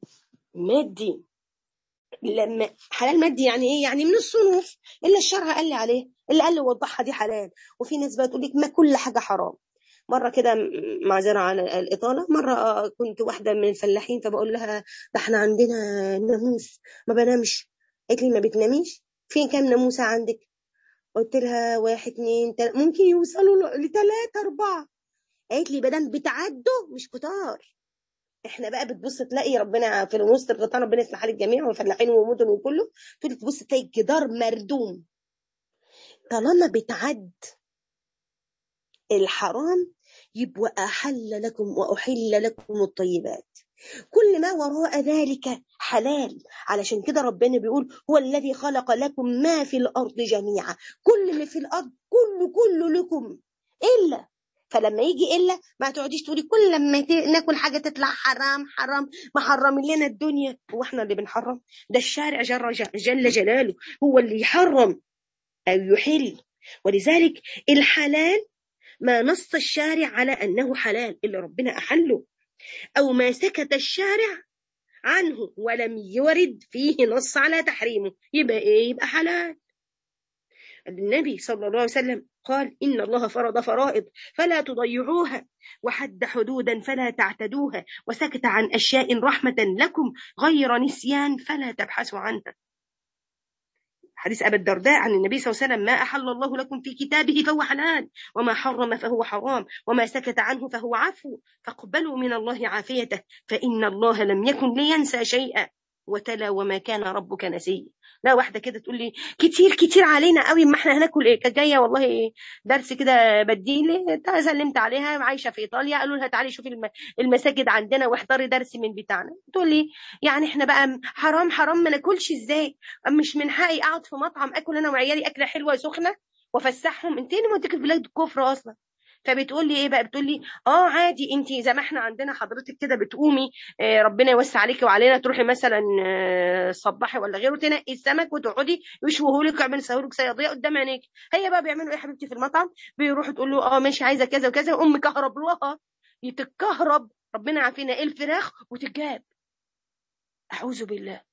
[SPEAKER 1] مادي لما حلال مادي يعني ايه يعني من الصنوف اللي الشرع قال لي عليه اللي قال لي وضحها دي حلال وفي ناس بقى تقول لك ما كل حاجه حرام مره كده م- معذره على الاطاله مره آه، كنت واحده من الفلاحين فبقول لها ده احنا عندنا ناموس ما بنامش قالت لي ما بتناميش فين كام ناموسه عندك قلت لها واحد اتنين تل... ممكن يوصلوا ل- لتلاتة أربعة قالت لي بدل بتعدوا مش كتار احنا بقى بتبص تلاقي ربنا في وسط القطاع ربنا يصلح حال الجميع وفلاحين ومدن وكله تقول تبص تلاقي الجدار مردوم طالما بتعد الحرام يبقى أحل لكم وأحل لكم الطيبات كل ما وراء ذلك حلال علشان كده ربنا بيقول هو الذي خلق لكم ما في الأرض جميعا كل اللي في الأرض كله كله لكم إلا فلما يجي إلا ما تقعديش تقولي كل لما ت- ناكل حاجة تطلع حرام حرام محرم لنا الدنيا هو احنا اللي بنحرم ده الشارع جل, جل جلاله هو اللي يحرم أو يحل ولذلك الحلال ما نص الشارع على أنه حلال اللي ربنا أحله أو ما سكت الشارع عنه ولم يورد فيه نص على تحريمه يبقى إيه يبقى حلال النبي صلى الله عليه وسلم قال إن الله فرض فرائض فلا تضيعوها وحد حدودا فلا تعتدوها وسكت عن أشياء رحمة لكم غير نسيان فلا تبحثوا عنها حديث أبي الدرداء عن النبي صلى الله عليه وسلم ما أحل الله لكم في كتابه فهو حلال وما حرم فهو حرام وما سكت عنه فهو عفو فاقبلوا من الله عافيته فإن الله لم يكن لينسى شيئا وتلا وما كان ربك نسيا لا واحدة كده تقول لي كتير كتير علينا قوي ما احنا هناكل ايه كانت جاية والله درس كده بديلي سلمت عليها عايشة في إيطاليا قالوا لها تعالي شوفي الم- المساجد عندنا واحضري درس من بتاعنا تقول لي يعني احنا بقى حرام حرام ما ناكلش ازاي مش من حقي اقعد في مطعم اكل انا وعيالي اكله حلوه سخنه وافسحهم انت اللي موديك في بلاد الكفر اصلا فبتقول لي ايه بقى بتقول لي اه عادي انت زي ما احنا عندنا حضرتك كده بتقومي آه ربنا يوسع عليكي وعلينا تروحي مثلا آه صباحي ولا غيره تنقي السمك وتقعدي يشوهوا لك ويعملوا يسووا لك صياديه قدام عينيك هي بقى بيعملوا ايه يا حبيبتي في المطعم بيروحوا تقول له اه ماشي عايزه كذا وكذا وام كهرب لها يتكهرب ربنا عافينا ايه الفراخ وتتجاب اعوذ بالله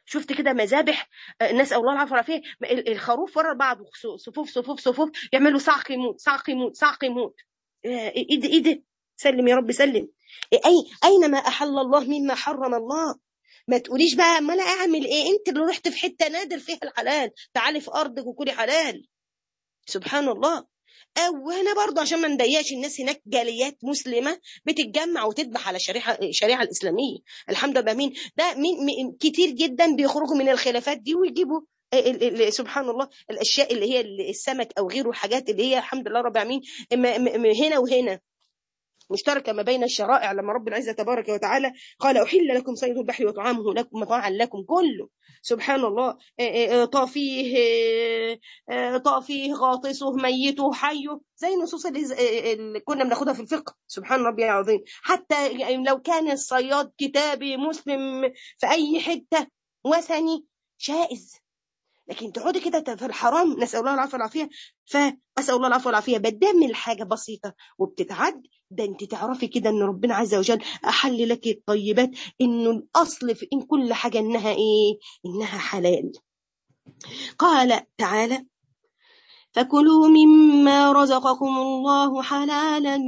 [SPEAKER 1] شفت كده مذابح الناس الله العافيه والعافيه الخروف ورا بعض صفوف صفوف صفوف يعملوا صعق يموت صعق يموت صعق يموت ايه ده ايه ده سلم يا رب سلم اي اينما احل الله مما حرم الله ما تقوليش بقى ما انا اعمل ايه انت اللي رحت في حته نادر فيها الحلال تعالي في ارضك وكلي حلال سبحان الله او هنا برضه عشان ما نضيقش الناس هناك جاليات مسلمه بتتجمع وتذبح على الشريعه الشريعه الاسلاميه الحمد لله مين ده مين, مين كتير جدا بيخرجوا من الخلافات دي ويجيبوا سبحان الله الاشياء اللي هي السمك او غيره الحاجات اللي هي الحمد لله رب العالمين هنا وهنا مشتركة ما بين الشرائع لما رب العزة تبارك وتعالى قال أحل لكم صيد البحر وطعامه لكم مطاعا لكم كله سبحان الله طافيه طافيه غاطسه ميته حيه زي النصوص اللي كنا بناخدها في الفقه سبحان ربي العظيم حتى لو كان الصياد كتابي مسلم في أي حتة وثني جائز لكن تقعدي كده في الحرام نسال الله العافيه والعافيه فاسال الله العافيه والعافيه بدام الحاجه بسيطه وبتتعد ده انت تعرفي كده ان ربنا عز وجل احل لك الطيبات انه الاصل في ان كل حاجه انها ايه انها حلال قال تعالى فكلوا مما رزقكم الله حلالا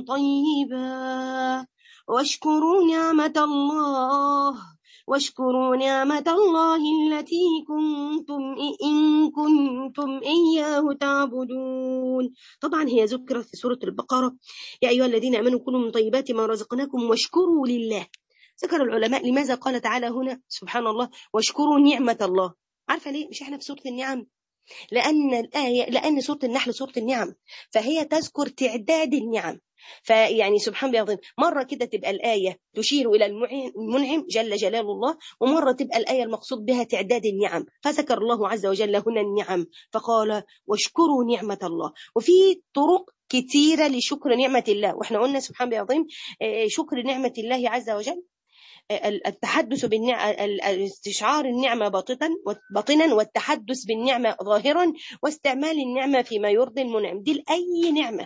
[SPEAKER 1] طيبا واشكروا نعمه الله واشكروا نعمة الله التي كنتم إن كنتم إياه تعبدون طبعا هي ذكرت في سورة البقرة يا أيها الذين آمنوا كلوا من طيبات ما رزقناكم واشكروا لله ذكر العلماء لماذا قال تعالى هنا سبحان الله واشكروا نعمة الله عارفة ليه مش احنا في سورة النعم لأن الآية لأن سورة النحل سورة النعم فهي تذكر تعداد النعم فيعني سبحان الله العظيم مرة كده تبقى الآية تشير إلى المنعم جل جلال الله ومرة تبقى الآية المقصود بها تعداد النعم فذكر الله عز وجل هنا النعم فقال واشكروا نعمة الله وفي طرق كثيرة لشكر نعمة الله واحنا قلنا سبحان الله العظيم شكر نعمة الله عز وجل التحدث بالنعمة استشعار النعمة باطنا باطنا والتحدث بالنعمة ظاهرا واستعمال النعمة فيما يرضي المنعم دي لأي نعمة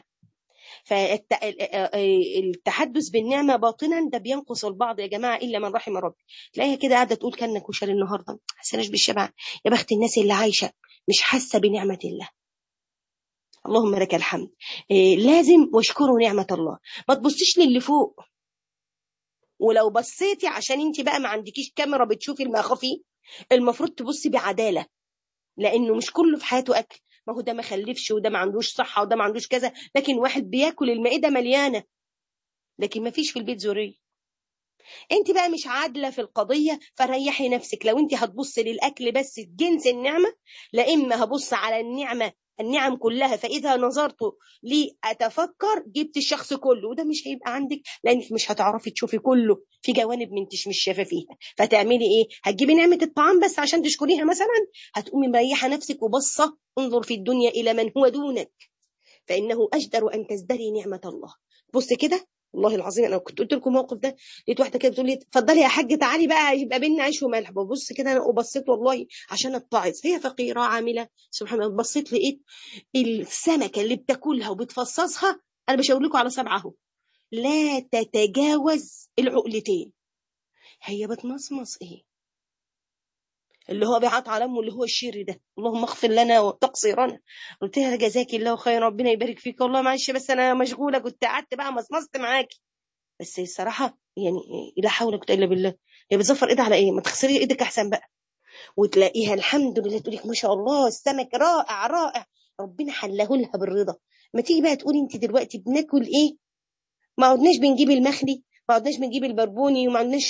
[SPEAKER 1] فالتحدث بالنعمة باطنا ده بينقص البعض يا جماعة إلا من رحم ربي تلاقيها كده قاعدة تقول كان كشري النهاردة حسناش بالشبع يا بخت الناس اللي عايشة مش حاسة بنعمة الله اللهم لك الحمد إيه لازم واشكروا نعمة الله ما تبصيش للي فوق ولو بصيتي عشان انت بقى ما عندكيش كاميرا بتشوفي المخافي المفروض تبصي بعدالة لانه مش كله في حياته اكل ما هو ده ما خلفش وده ما عندوش صحة وده ما عندوش كذا لكن واحد بياكل المائدة مليانة لكن ما فيش في البيت ذرية انت بقى مش عادلة في القضية فريحي نفسك لو انت هتبص للأكل بس جنس النعمة لا إما هبص على النعمة النعم كلها فإذا نظرت لأتفكر جبت الشخص كله وده مش هيبقى عندك لأنك مش هتعرفي تشوفي كله في جوانب ما انتش مش شايفة فيها فتعملي إيه هتجيبي نعمة الطعام بس عشان تشكريها مثلا هتقومي مريحة نفسك وبصة انظر في الدنيا إلى من هو دونك فإنه أجدر أن تزدري نعمة الله بص كده والله العظيم انا كنت قلت لكم الموقف ده لقيت واحده كده بتقول لي اتفضلي يا حاج تعالي بقى يبقى بينا عيش وملح ببص كده انا وبصيت والله عشان اتعظ هي فقيره عامله سبحان الله بصيت لقيت السمكه اللي بتاكلها وبتفصصها انا بشاور لكم على سبعه اهو لا تتجاوز العقلتين هي بتمصمص ايه اللي هو بيعط على امه اللي هو الشر ده اللهم اغفر لنا وتقصيرنا قلت لها جزاك الله خير ربنا يبارك فيك والله معلش بس انا مشغوله كنت قعدت بقى مصمصت معاكي بس الصراحه يعني لا حول ولا قوه الا بالله هي بتزفر ايدها على ايه ما تخسري ايدك احسن بقى وتلاقيها الحمد لله تقول لك ما شاء الله السمك رائع رائع ربنا حله لها بالرضا ما تيجي بقى تقولي انت دلوقتي بناكل ايه ما عدناش بنجيب المخلي ما عدناش بنجيب البربوني وما عدناش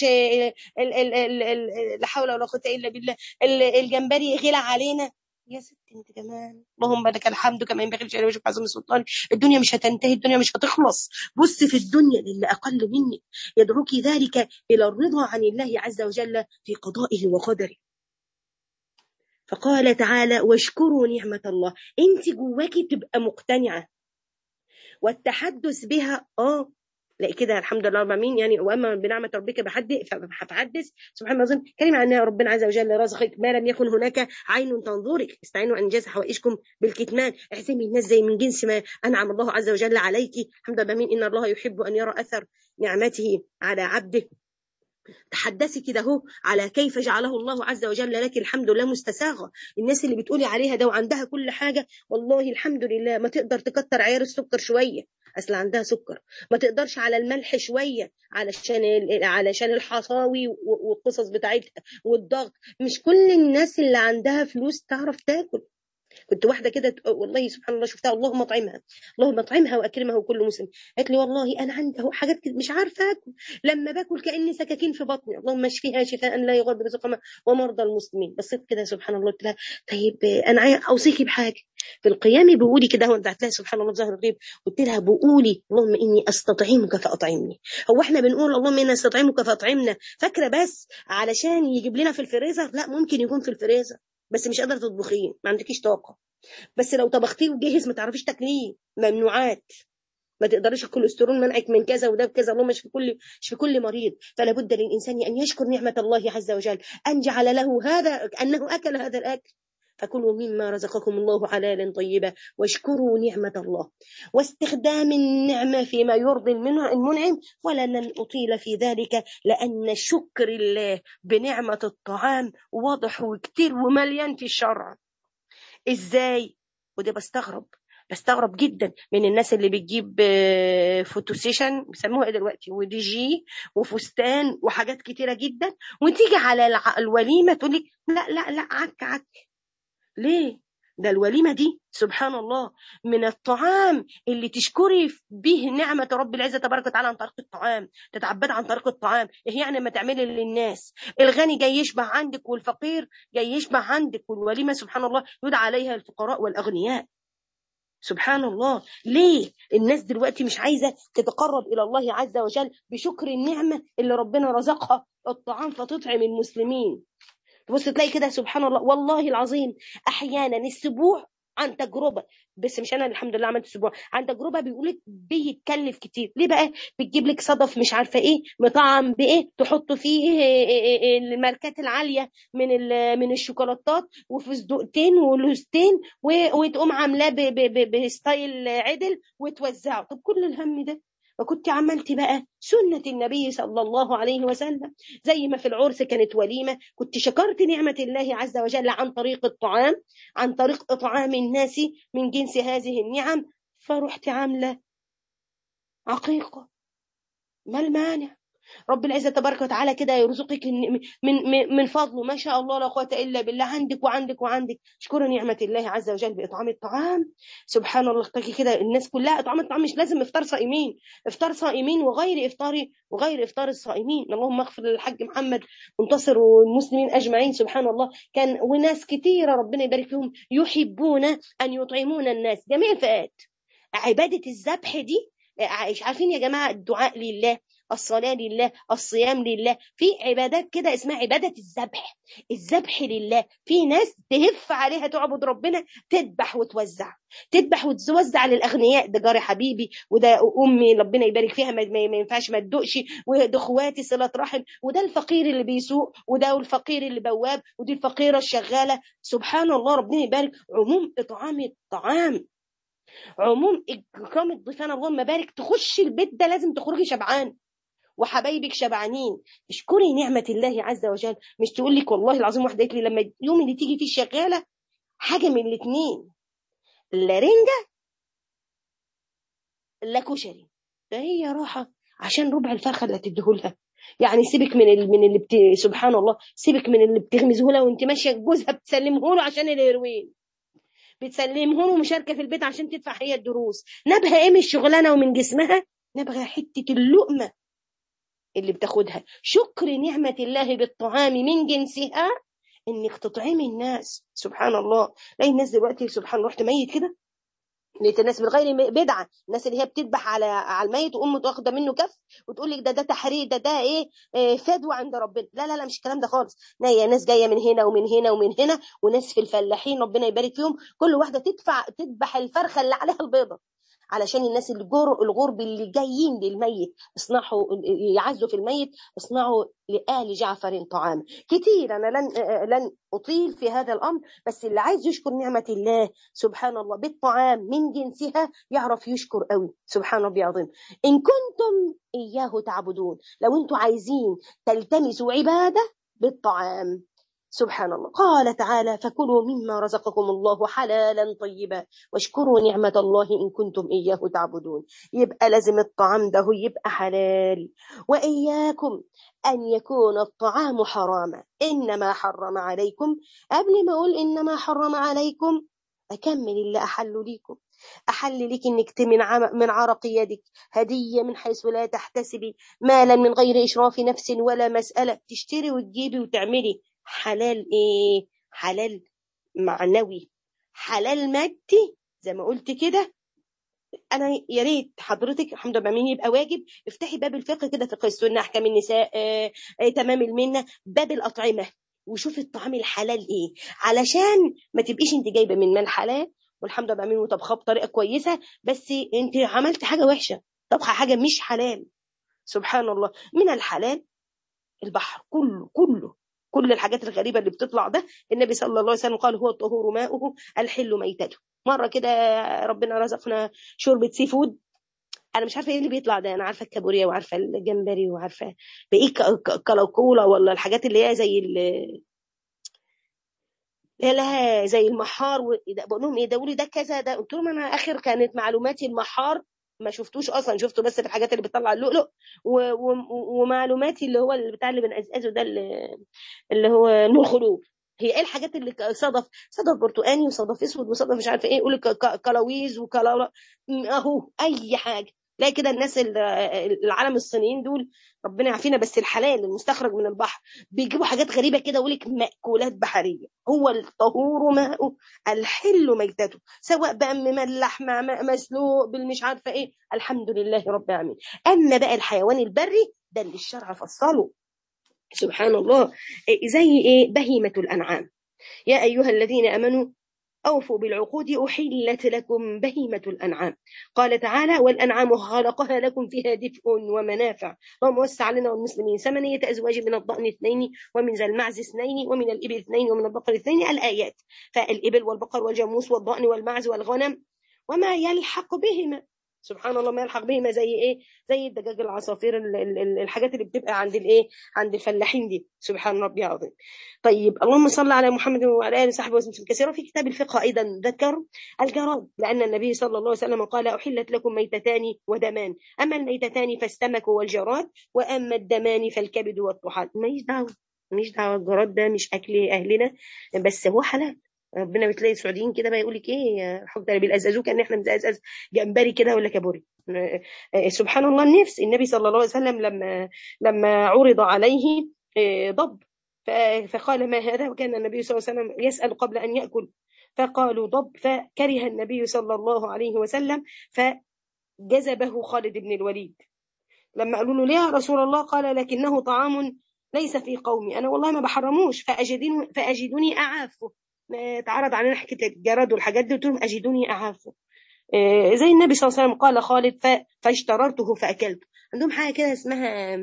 [SPEAKER 1] لا حول ولا قوه الا بالله الجمبري غلى علينا يا ست انت كمان اللهم لك الحمد كما ينبغي لجلال وجهك عظيم السلطان الدنيا مش هتنتهي الدنيا مش هتخلص بص في الدنيا للي اقل منك يدعوك ذلك الى الرضا عن الله عز وجل في قضائه وقدره فقال تعالى واشكروا نعمة الله انت جواكي تبقى مقتنعة والتحدث بها اه لا كده الحمد لله رب العالمين يعني واما بنعمه ربك بحد فحدث سبحان الله كلمه عن ربنا عز وجل رزقك ما لم يكن هناك عين تنظرك استعينوا عن انجاز حوائجكم بالكتمان احسبي الناس زي من جنس ما انعم الله عز وجل عليك الحمد لله ان الله يحب ان يرى اثر نعمته على عبده تحدثي كده اهو على كيف جعله الله عز وجل لك الحمد لله مستساغه الناس اللي بتقولي عليها ده وعندها كل حاجه والله الحمد لله ما تقدر تكتر عيار السكر شويه اصل عندها سكر ما تقدرش على الملح شويه علشان علشان الحصاوي والقصص بتاعتها والضغط مش كل الناس اللي عندها فلوس تعرف تاكل كنت واحده كده والله سبحان الله شفتها اللهم اطعمها اللهم اطعمها واكرمها وكل مسلم قالت لي والله انا عندي حاجات كده مش عارفه اكل لما باكل كاني سكاكين في بطني اللهم اشفيها شفاء لا يغادر سقما ومرضى المسلمين بصيت كده سبحان الله قلت لها طيب انا عايز اوصيكي بحاجه في القيام بقولي كده وانت لها سبحان الله ظهر الغيب قلت لها بقولي اللهم اني استطعمك فاطعمني هو احنا بنقول اللهم اني استطعمك فاطعمنا فاكره بس علشان يجيب لنا في الفريزر لا ممكن يكون في الفريزر بس مش قادره تطبخيه ما عندكيش طاقه بس لو طبختيه وجهز ما تعرفيش تاكليه ممنوعات ما تقدريش الكوليسترول منعك من كذا وده بكذا اللهم مش في كل مش في كل مريض فلا بد للانسان ان يشكر نعمه الله عز وجل ان جعل له هذا انه اكل هذا الاكل فكلوا مما رزقكم الله حلالا طيبا واشكروا نعمة الله واستخدام النعمة فيما يرضي المنعم ولن أطيل في ذلك لأن شكر الله بنعمة الطعام واضح وكتير ومليان في الشرع ازاي وده بستغرب بستغرب جدا من الناس اللي بتجيب فوتو سيشن بيسموها ايه دلوقتي ودي جي وفستان وحاجات كتيره جدا وتيجي على الوليمه تقول لك لا لا لا عك عك ليه ده الوليمه دي سبحان الله من الطعام اللي تشكري به نعمه رب العزه تبارك وتعالى عن طريق الطعام تتعبد عن طريق الطعام ايه يعني ما تعملي للناس الغني جاي يشبع عندك والفقير جاي يشبع عندك والوليمه سبحان الله يدعى عليها الفقراء والاغنياء سبحان الله ليه الناس دلوقتي مش عايزة تتقرب إلى الله عز وجل بشكر النعمة اللي ربنا رزقها الطعام فتطعم المسلمين تبص تلاقي كده سبحان الله والله العظيم احيانا السبوع عن تجربه بس مش انا الحمد لله عملت اسبوع عن تجربه بيقول لك بيتكلف كتير ليه بقى بتجيب لك صدف مش عارفه ايه مطعم بايه تحط فيه الماركات العاليه من من الشوكولاتات وفستقتين ولوزتين وتقوم عاملاه بستايل عدل وتوزعه طب كل الهم ده وكنت عملت بقى سنة النبي صلى الله عليه وسلم زي ما في العرس كانت وليمة كنت شكرت نعمة الله عز وجل عن طريق الطعام عن طريق إطعام الناس من جنس هذه النعم فرحت عاملة عقيقة ما المانع رب العزة تبارك وتعالى كده يرزقك من من من فضله ما شاء الله لا قوة إلا بالله عندك وعندك وعندك اشكروا نعمة الله عز وجل بإطعام الطعام سبحان الله تلاقي كده الناس كلها إطعام الطعام مش لازم إفطار صائمين إفطار صائمين وغير إفطار وغير إفطار الصائمين اللهم اغفر للحاج محمد منتصر والمسلمين أجمعين سبحان الله كان وناس كثيرة ربنا يبارك فيهم يحبون أن يطعمون الناس جميع الفئات عبادة الذبح دي عارفين يا جماعة الدعاء لله الصلاة لله الصيام لله في عبادات كده اسمها عبادة الذبح الذبح لله في ناس تهف عليها تعبد ربنا تذبح وتوزع تذبح وتوزع للاغنياء ده جاري حبيبي وده امي ربنا يبارك فيها ما, ما ينفعش ما تدقش وده اخواتي صله رحم وده الفقير اللي بيسوق وده الفقير اللي بواب ودي الفقيره الشغاله سبحان الله ربنا يبارك عموم اطعام الطعام عموم اكرام الضيفان اللهم بارك تخش البيت ده لازم تخرجي شبعان وحبايبك شبعانين اشكري نعمة الله عز وجل مش تقول لك والله العظيم واحدة قالت لي لما اليوم اللي تيجي فيه شغالة حاجة من الاثنين لا رنجة لا كشري ده هي راحة عشان ربع الفرخة اللي هتديهولها يعني سيبك من ال... من اللي بت... سبحان الله سيبك من اللي بتغمزه لها وانت ماشيه جوزها بتسلمه له عشان الهيروين بتسلمه له مشاركه في البيت عشان تدفع هي الدروس نبغى ايه من الشغلانه ومن جسمها نبغى حته اللقمه اللي بتاخدها شكر نعمة الله بالطعام من جنسها انك تطعمي الناس سبحان الله لا الناس دلوقتي سبحان الله رحت ميت كده لقيت الناس بالغير بدعه الناس اللي هي بتذبح على على الميت وام واخده منه كف وتقول لك ده ده تحرير ده ده ايه, إيه فدوى عند ربنا لا لا لا مش الكلام ده خالص لا يا ناس جايه من هنا ومن هنا ومن هنا وناس في الفلاحين ربنا يبارك فيهم كل واحده تدفع تذبح الفرخه اللي عليها البيضه علشان الناس الجر الغرب اللي جايين للميت اصنعوا يعزوا في الميت اصنعوا لآل جعفر طعام كتير أنا لن لن أطيل في هذا الأمر بس اللي عايز يشكر نعمة الله سبحان الله بالطعام من جنسها يعرف يشكر قوي سبحان ربي العظيم إن كنتم إياه تعبدون لو أنتم عايزين تلتمسوا عبادة بالطعام سبحان الله قال تعالى فكلوا مما رزقكم الله حلالا طيبا واشكروا نعمة الله إن كنتم إياه تعبدون يبقى لازم الطعام ده يبقى حلال وإياكم أن يكون الطعام حراما إنما حرم عليكم قبل ما أقول إنما حرم عليكم أكمل اللي أحل ليكم أحل لك إنك من من عرق يدك هدية من حيث لا تحتسبي مالا من غير إشراف نفس ولا مسألة تشتري وتجيبي وتعملي حلال ايه حلال معنوي حلال مادي زي ما قلت كده انا يا ريت حضرتك الحمد لله مين يبقى واجب افتحي باب الفقه كده فقه السنه احكام النساء آه آه تمام المنه باب الاطعمه وشوفي الطعام الحلال ايه علشان ما تبقيش انت جايبه من مال حلال والحمد لله مين وطبخاه بطريقه كويسه بس انت عملت حاجه وحشه طبخه حاجه مش حلال سبحان الله من الحلال البحر كله كله كل الحاجات الغريبه اللي بتطلع ده النبي صلى الله عليه وسلم قال هو الطهور ماؤه الحل ميتته مره كده ربنا رزقنا شوربه سي فود انا مش عارفه ايه اللي بيطلع ده انا عارفه الكابوريا وعارفه الجمبري وعارفه بايه كلاكولا ولا الحاجات اللي هي زي ال لا لا زي المحار بقول لهم ايه ده قولي ده كذا ده قلت لهم انا اخر كانت معلوماتي المحار ما شفتوش اصلا شفته بس في الحاجات اللي بتطلع اللؤلؤ ومعلوماتي اللي هو اللي بتاع اللي بنقزقزه ده اللي هو نور خلوب هي ايه الحاجات اللي صدف صدف برتقاني وصدف اسود وصدف مش عارفه ايه يقول كلاويز وكلا اهو اي حاجه تلاقي كده الناس العالم الصينيين دول ربنا يعافينا بس الحلال المستخرج من البحر بيجيبوا حاجات غريبه كده يقول لك مأكولات بحريه هو الطهور ماء الحل ميتته سواء بقى مملح مع ماء مسلوق بالمش عارفه ايه الحمد لله رب العالمين اما بقى الحيوان البري ده اللي الشرع فصله سبحان الله زي ايه بهيمه الانعام يا ايها الذين امنوا أوفوا بالعقود أحلت لكم بهيمة الأنعام قال تعالى والأنعام خلقها لكم فيها دفء ومنافع وموسع علينا والمسلمين ثمانية أزواج من الضأن اثنين ومن ذا المعز اثنين ومن الإبل اثنين ومن البقر اثنين الآيات فالإبل والبقر والجاموس والضأن والمعز والغنم وما يلحق بهما سبحان الله ما يلحق بهما زي ايه زي الدجاج العصافير الحاجات اللي بتبقى عند الايه عند الفلاحين دي سبحان ربي العظيم طيب اللهم صل على محمد وعلى اله وصحبه وسلم كثيرا في كتاب الفقه ايضا ذكر الجراد لان النبي صلى الله عليه وسلم قال احلت لكم ميتتان ودمان اما الميتتان فالسمك والجراد واما الدمان فالكبد والطحال ماليش دعوه ماليش دعوه الجراد ده مش اكل اهلنا بس هو حلال ربنا بتلاقي السعوديين كده بقى يقول لك ايه حكم بيلززوه كان احنا بنزقزق جمبري كده ولا كابوري سبحان الله النفس النبي صلى الله عليه وسلم لما لما عرض عليه ضب فقال ما هذا وكان النبي صلى الله عليه وسلم يسأل قبل أن يأكل فقالوا ضب فكره النبي صلى الله عليه وسلم فجذبه خالد بن الوليد لما قالوا له ليه يا رسول الله قال لكنه طعام ليس في قومي أنا والله ما بحرموش فأجدني, فأجدني أعافه اتعرض علينا حكايه الجرد والحاجات دي قلت لهم اجدوني اعافه زي النبي صلى الله عليه وسلم قال خالد فاشتررته فاكلته عندهم حاجه كده اسمها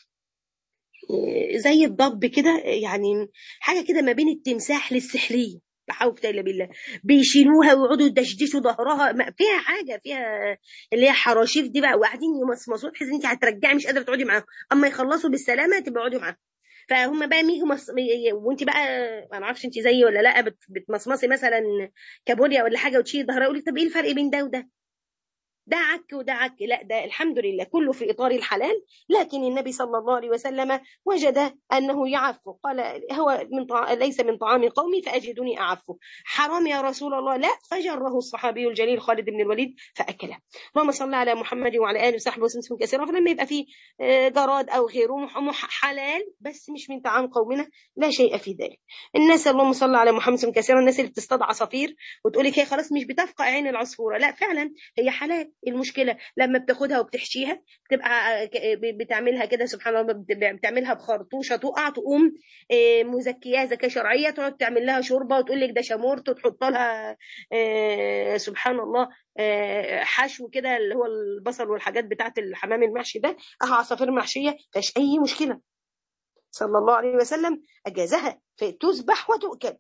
[SPEAKER 1] زي الضب كده يعني حاجه كده ما بين التمساح للسحليه لا حول ولا الا بالله بيشيلوها ويقعدوا يدشدشوا ظهرها فيها حاجه فيها اللي هي حراشيف دي بقى وقاعدين يمصمصوا تحس ان انت هترجعي مش قادره تقعدي معاهم اما يخلصوا بالسلامه تبقى اقعدي معاهم فهم بقى ميجوا مص... وانت بقى ما اعرفش انت زيي ولا لا بت... بتمصمصي مثلا كابوريا ولا حاجه وتشيلي ظهرها يقول لك طب ايه الفرق بين ده وده ده عك وده عك لا ده الحمد لله كله في إطار الحلال لكن النبي صلى الله عليه وسلم وجد أنه يعفه قال هو من طع... ليس من طعام قومي فأجدني أعفه حرام يا رسول الله لا فجره الصحابي الجليل خالد بن الوليد فأكله اللهم صل على محمد وعلى آله وصحبه وسلم كثيرا فلما يبقى فيه جراد أو غيره حلال بس مش من طعام قومنا لا شيء في ذلك الناس اللهم صل على محمد كثيرا الناس اللي بتصطاد عصافير وتقول لك هي خلاص مش بتفقع عين العصفورة لا فعلا هي حلال المشكله لما بتاخدها وبتحشيها بتبقى بتعملها كده سبحان الله بتعملها بخرطوشه تقع تقوم مزكياها زكاه شرعيه تقعد تعمل لها شوربه وتقول لك ده شامورت وتحط لها سبحان الله حشو كده اللي هو البصل والحاجات بتاعت الحمام المحشي ده اهو عصافير محشيه مفيش اي مشكله صلى الله عليه وسلم اجازها فتذبح وتؤكل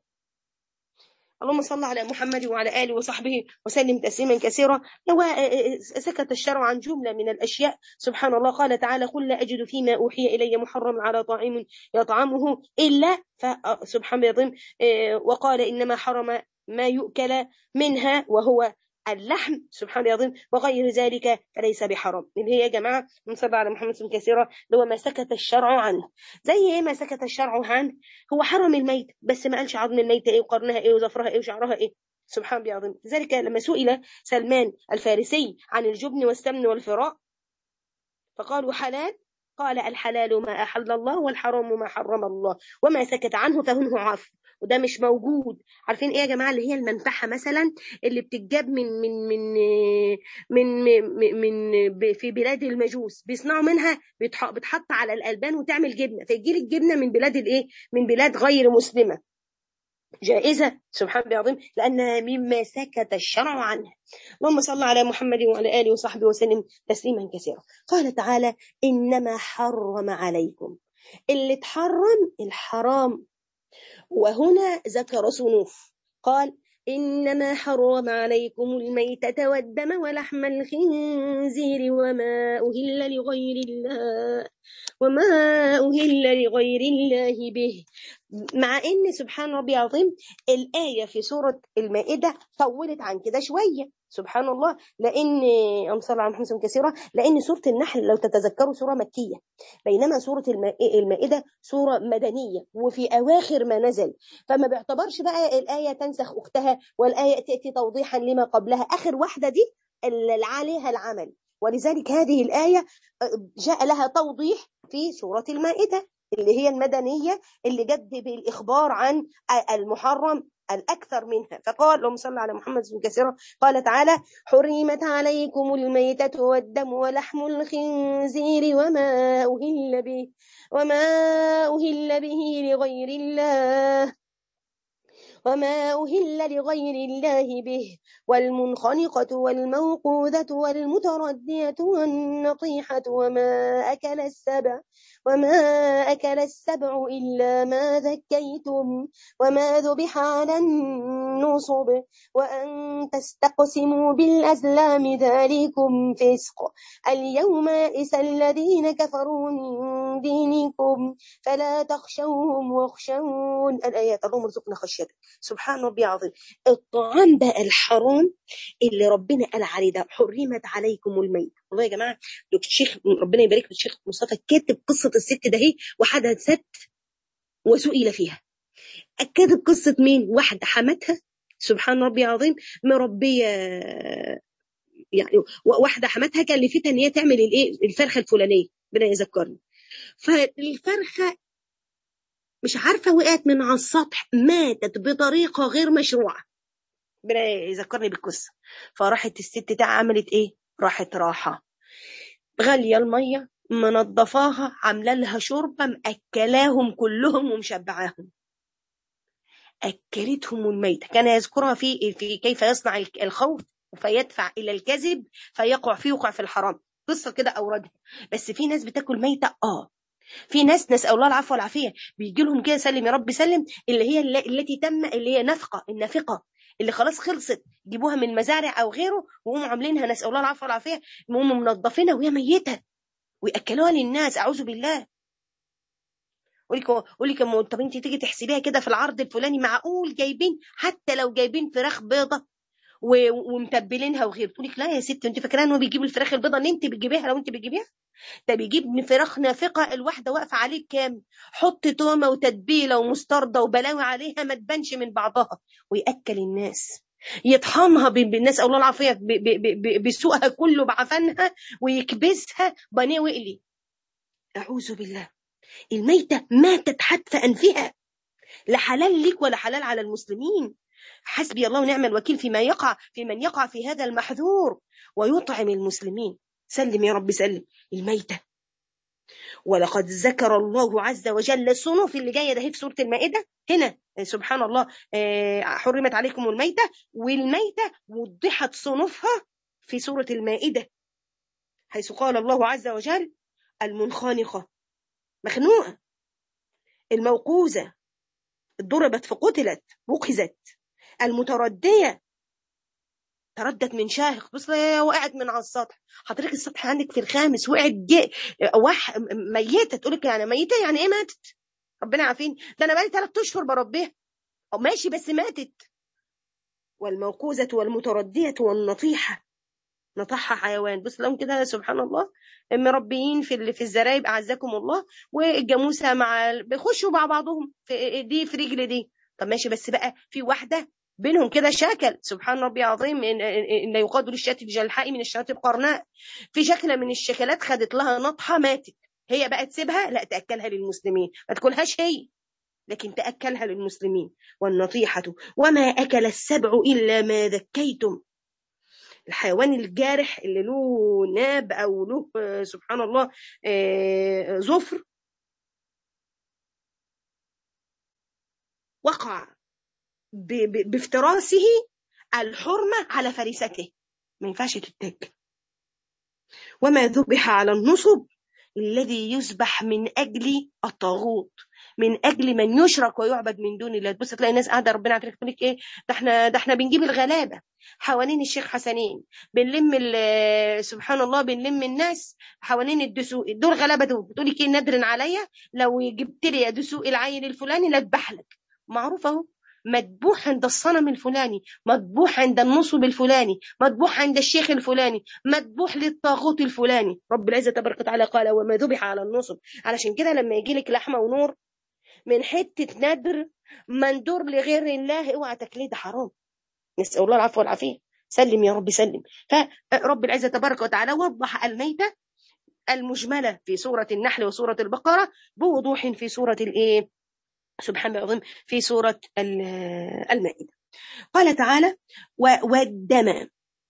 [SPEAKER 1] اللهم صل على محمد وعلى آله وصحبه وسلم تسليما كثيرا هو سكت الشرع عن جملة من الأشياء سبحان الله قال تعالى قل لا أجد فيما أوحي إلي محرم على طاعم يطعمه إلا سبحان الله وقال إنما حرم ما يؤكل منها وهو اللحم سبحان الله العظيم وغير ذلك فليس بحرام اللي هي يا جماعه من صلى على محمد صلى كثيرا اللي هو ما سكت الشرع عنه زي ايه ما سكت الشرع عنه هو حرم الميت بس ما قالش عظم الميت ايه وقرنها ايه وظفرها ايه وشعرها ايه سبحان الله العظيم ذلك لما سئل سلمان الفارسي عن الجبن والسمن والفراء فقالوا حلال قال الحلال ما أحل الله والحرام ما حرم الله وما سكت عنه فهنه عفو وده مش موجود عارفين ايه يا جماعه اللي هي المنفحه مثلا اللي بتتجاب من من من من من, من في بلاد المجوس بيصنعوا منها بتحط على الالبان وتعمل جبنه فيجي لك جبنه من بلاد الايه من بلاد غير مسلمه جائزة سبحان الله العظيم لأنها مما سكت الشرع عنها اللهم صل على محمد وعلى آله وصحبه وسلم تسليما كثيرا قال تعالى إنما حرم عليكم اللي تحرم الحرام وهنا ذكر صنوف قال إنما حرم عليكم الميتة والدم ولحم الخنزير وما أهل لغير الله وما أهل لغير الله به مع ان سبحان ربي العظيم الايه في سوره المائده طولت عن كده شويه سبحان الله لان ام صلى على محمد كثيرا لان سوره النحل لو تتذكروا سوره مكيه بينما سوره المائده سوره مدنيه وفي اواخر ما نزل فما بيعتبرش بقى الايه تنسخ اختها والايه تاتي توضيحا لما قبلها اخر واحده دي اللي عليها العمل ولذلك هذه الايه جاء لها توضيح في سوره المائده اللي هي المدنية اللي جد بالإخبار عن المحرم الأكثر منها فقال اللهم صل على محمد بن كثيرا قال تعالى حرمت عليكم الميتة والدم ولحم الخنزير وما أهل به وما أهل به لغير الله وما أهل لغير الله به والمنخنقة والموقوذة والمتردية والنطيحة وما أكل السبع وما أكل السبع إلا ما ذكيتم وما ذبح على النصب وأن تستقسموا بالأزلام ذلكم فسق اليوم يئس الذين كفروا من دينكم فلا تخشوهم واخشون الآيات اللهم ارزقنا خشيتك سبحان ربي العظيم الطعام بقى الحرام اللي ربنا قال عليه ده حرمت عليكم الميت والله يا جماعه الشيخ ربنا يبارك في الشيخ مصطفى كاتب قصه الست ده هي وحدثت وسئل فيها كاتب قصه مين واحده حماتها سبحان ربي العظيم مربيه يعني واحده حماتها كلفتها ان هي تعمل الايه الفرخه الفلانيه ربنا يذكرني فالفرخه مش عارفة وقعت من على السطح ماتت بطريقة غير مشروعة ربنا يذكرني بالقصة فراحت الست دي عملت ايه راحت راحة غالية المية منظفاها عاملة لها شوربة مأكلاهم كلهم ومشبعاهم أكلتهم الميتة كان يذكرها في في كيف يصنع الخوف فيدفع إلى الكذب فيقع فيه وقع في الحرام قصة كده أوردها بس في ناس بتاكل ميتة آه في ناس نسال الله العفو والعافيه بيجي لهم كده سلم يا رب سلم اللي هي التي تم اللي هي نفقه النافقه اللي خلاص خلصت جيبوها من مزارع او غيره وهم عاملينها نسال الله العفو والعافيه هم منظفينها وهي ميته وياكلوها للناس اعوذ بالله قول لك طب انت تيجي تحسبيها كده في العرض الفلاني معقول جايبين حتى لو جايبين فراخ بيضه ومتبلينها وغيره تقول لك لا يا ست انت فاكره ان هو بيجيب الفراخ البيضه اللي انت بتجيبيها لو انت بتجيبيها ده بيجيب فراخ نافقه الواحده واقفه عليه كام حط تومه وتتبيله ومستردة وبلاوي عليها ما تبانش من بعضها وياكل الناس يطحنها بالناس الله العافيه بسوقها كله بعفنها ويكبسها بانيه وقلي اعوذ بالله الميته ماتت حتف انفها لا حلال ليك ولا حلال على المسلمين حسبي الله ونعم الوكيل فيما يقع في من يقع في هذا المحذور ويطعم المسلمين سلم يا رب سلم الميتة ولقد ذكر الله عز وجل الصنوف اللي جايه ده في سوره المائده هنا سبحان الله حرمت عليكم الميته والميته وضحت صنوفها في سوره المائده حيث قال الله عز وجل المنخنقه مخنوقه الموقوذه ضربت فقتلت وقزت المترديه تردت من شاهق بص وقعت من على السطح حضرتك السطح عندك في الخامس وقعت جي وح ميته تقول لك يعني ميته يعني ايه ماتت ربنا عارفين ده انا بقالي ثلاث اشهر بربيها او ماشي بس ماتت والموقوذه والمترديه والنطيحه نطحها حيوان بص لهم كده سبحان الله مربيين في اللي في الزرايب اعزكم الله والجاموسه مع بيخشوا مع بعضهم في دي في رجل دي طب ماشي بس بقى في واحده بينهم كده شكل سبحان ربي العظيم إن, إن يقاد للشاة الجلحاء من الشاة القرناء في شكل من الشكلات خدت لها نطحة ماتت هي بقى تسيبها لا تأكلها للمسلمين ما تاكلهاش هي لكن تأكلها للمسلمين والنطيحة وما أكل السبع إلا ما ذكيتم الحيوان الجارح اللي له ناب أو له سبحان الله ظفر وقع بافتراسه الحرمة على فريسته ما ينفعش تتاكل وما ذبح على النصب الذي يذبح من أجل الطاغوت من اجل من يشرك ويعبد من دون الله تبص تلاقي ناس قاعده ربنا عارف تقول لك ايه ده احنا ده احنا بنجيب الغلابه حوالين الشيخ حسنين بنلم سبحان الله بنلم الناس حوالين الدسوق دول غلابه دول بتقول لك ايه ندر عليا لو جبت لي يا دسوق العيل الفلاني لا اذبح لك معروف اهو مذبوح عند الصنم الفلاني مذبوح عند النصب الفلاني مذبوح عند الشيخ الفلاني مذبوح للطاغوت الفلاني رب العزة تبارك وتعالى قال وما ذبح على النصب علشان كده لما يجي لك لحمة ونور من حتة ندر مندور لغير الله اوعى تاكليه ده حرام نسأل الله العفو والعافية سلم يا رب سلم فرب العزة تبارك وتعالى وضح الميتة المجملة في سورة النحل وسورة البقرة بوضوح في سورة الايه سبحان الله العظيم في سورة المائدة قال تعالى والدم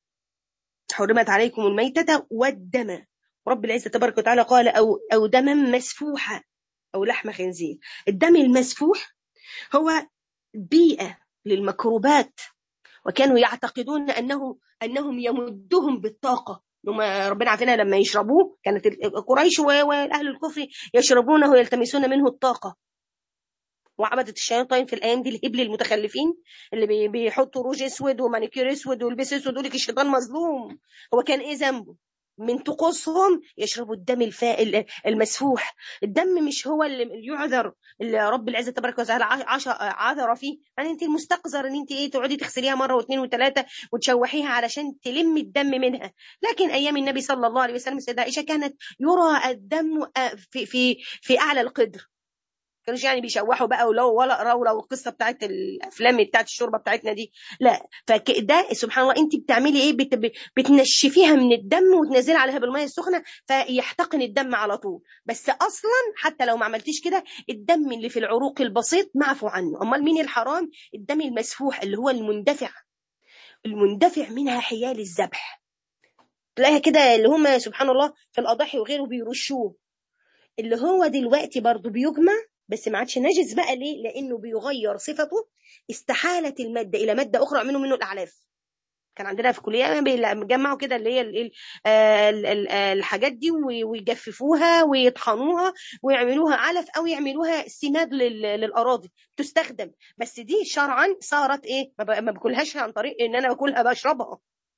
[SPEAKER 1] حرمت عليكم الميتة والدم رب العزة تبارك وتعالى قال أو, أو دما مسفوحا أو لحم خنزير الدم المسفوح هو بيئة للمكروبات وكانوا يعتقدون أنه أنهم يمدهم بالطاقة هم ربنا عارفين لما يشربوه كانت قريش واهل الكفر يشربونه ويلتمسون منه الطاقه وعبدة الشياطين في الايام دي الهبل المتخلفين اللي بيحطوا روج اسود ومانيكير اسود ويلبسوا اسود يقول لك الشيطان مظلوم هو كان ايه ذنبه من طقوسهم يشربوا الدم الفا... المسفوح الدم مش هو اللي يعذر اللي رب العزه تبارك وتعالى عش... عذر فيه يعني انت المستقذر ان انت ايه تقعدي تغسليها مره واثنين وثلاثه وتشوحيها علشان تلمي الدم منها لكن ايام النبي صلى الله عليه وسلم السيده عائشه كانت يرى الدم في في في اعلى القدر كانوش يعني بيشوحوا بقى ولو ولا راوا لو القصه بتاعت الافلام بتاعت الشوربه بتاعتنا دي لا فده سبحان الله انت بتعملي ايه بت بتنشفيها من الدم وتنزلي عليها بالميه السخنه فيحتقن الدم على طول بس اصلا حتى لو ما عملتيش كده الدم اللي في العروق البسيط معفو عنه امال مين الحرام الدم المسفوح اللي هو المندفع المندفع منها حيال الذبح تلاقيها كده اللي هم سبحان الله في الاضاحي وغيره بيرشوه اللي هو دلوقتي برضه بيجمع بس ما عادش نجس بقى ليه لانه بيغير صفته استحاله الماده الى ماده اخرى منه منه الاعلاف كان عندنا في الكليه بيجمعوا كده اللي هي الحاجات دي ويجففوها ويطحنوها ويعملوها علف او يعملوها سماد للاراضي تستخدم بس دي شرعا صارت ايه ما باكلهاش عن طريق ان انا باكلها بشربها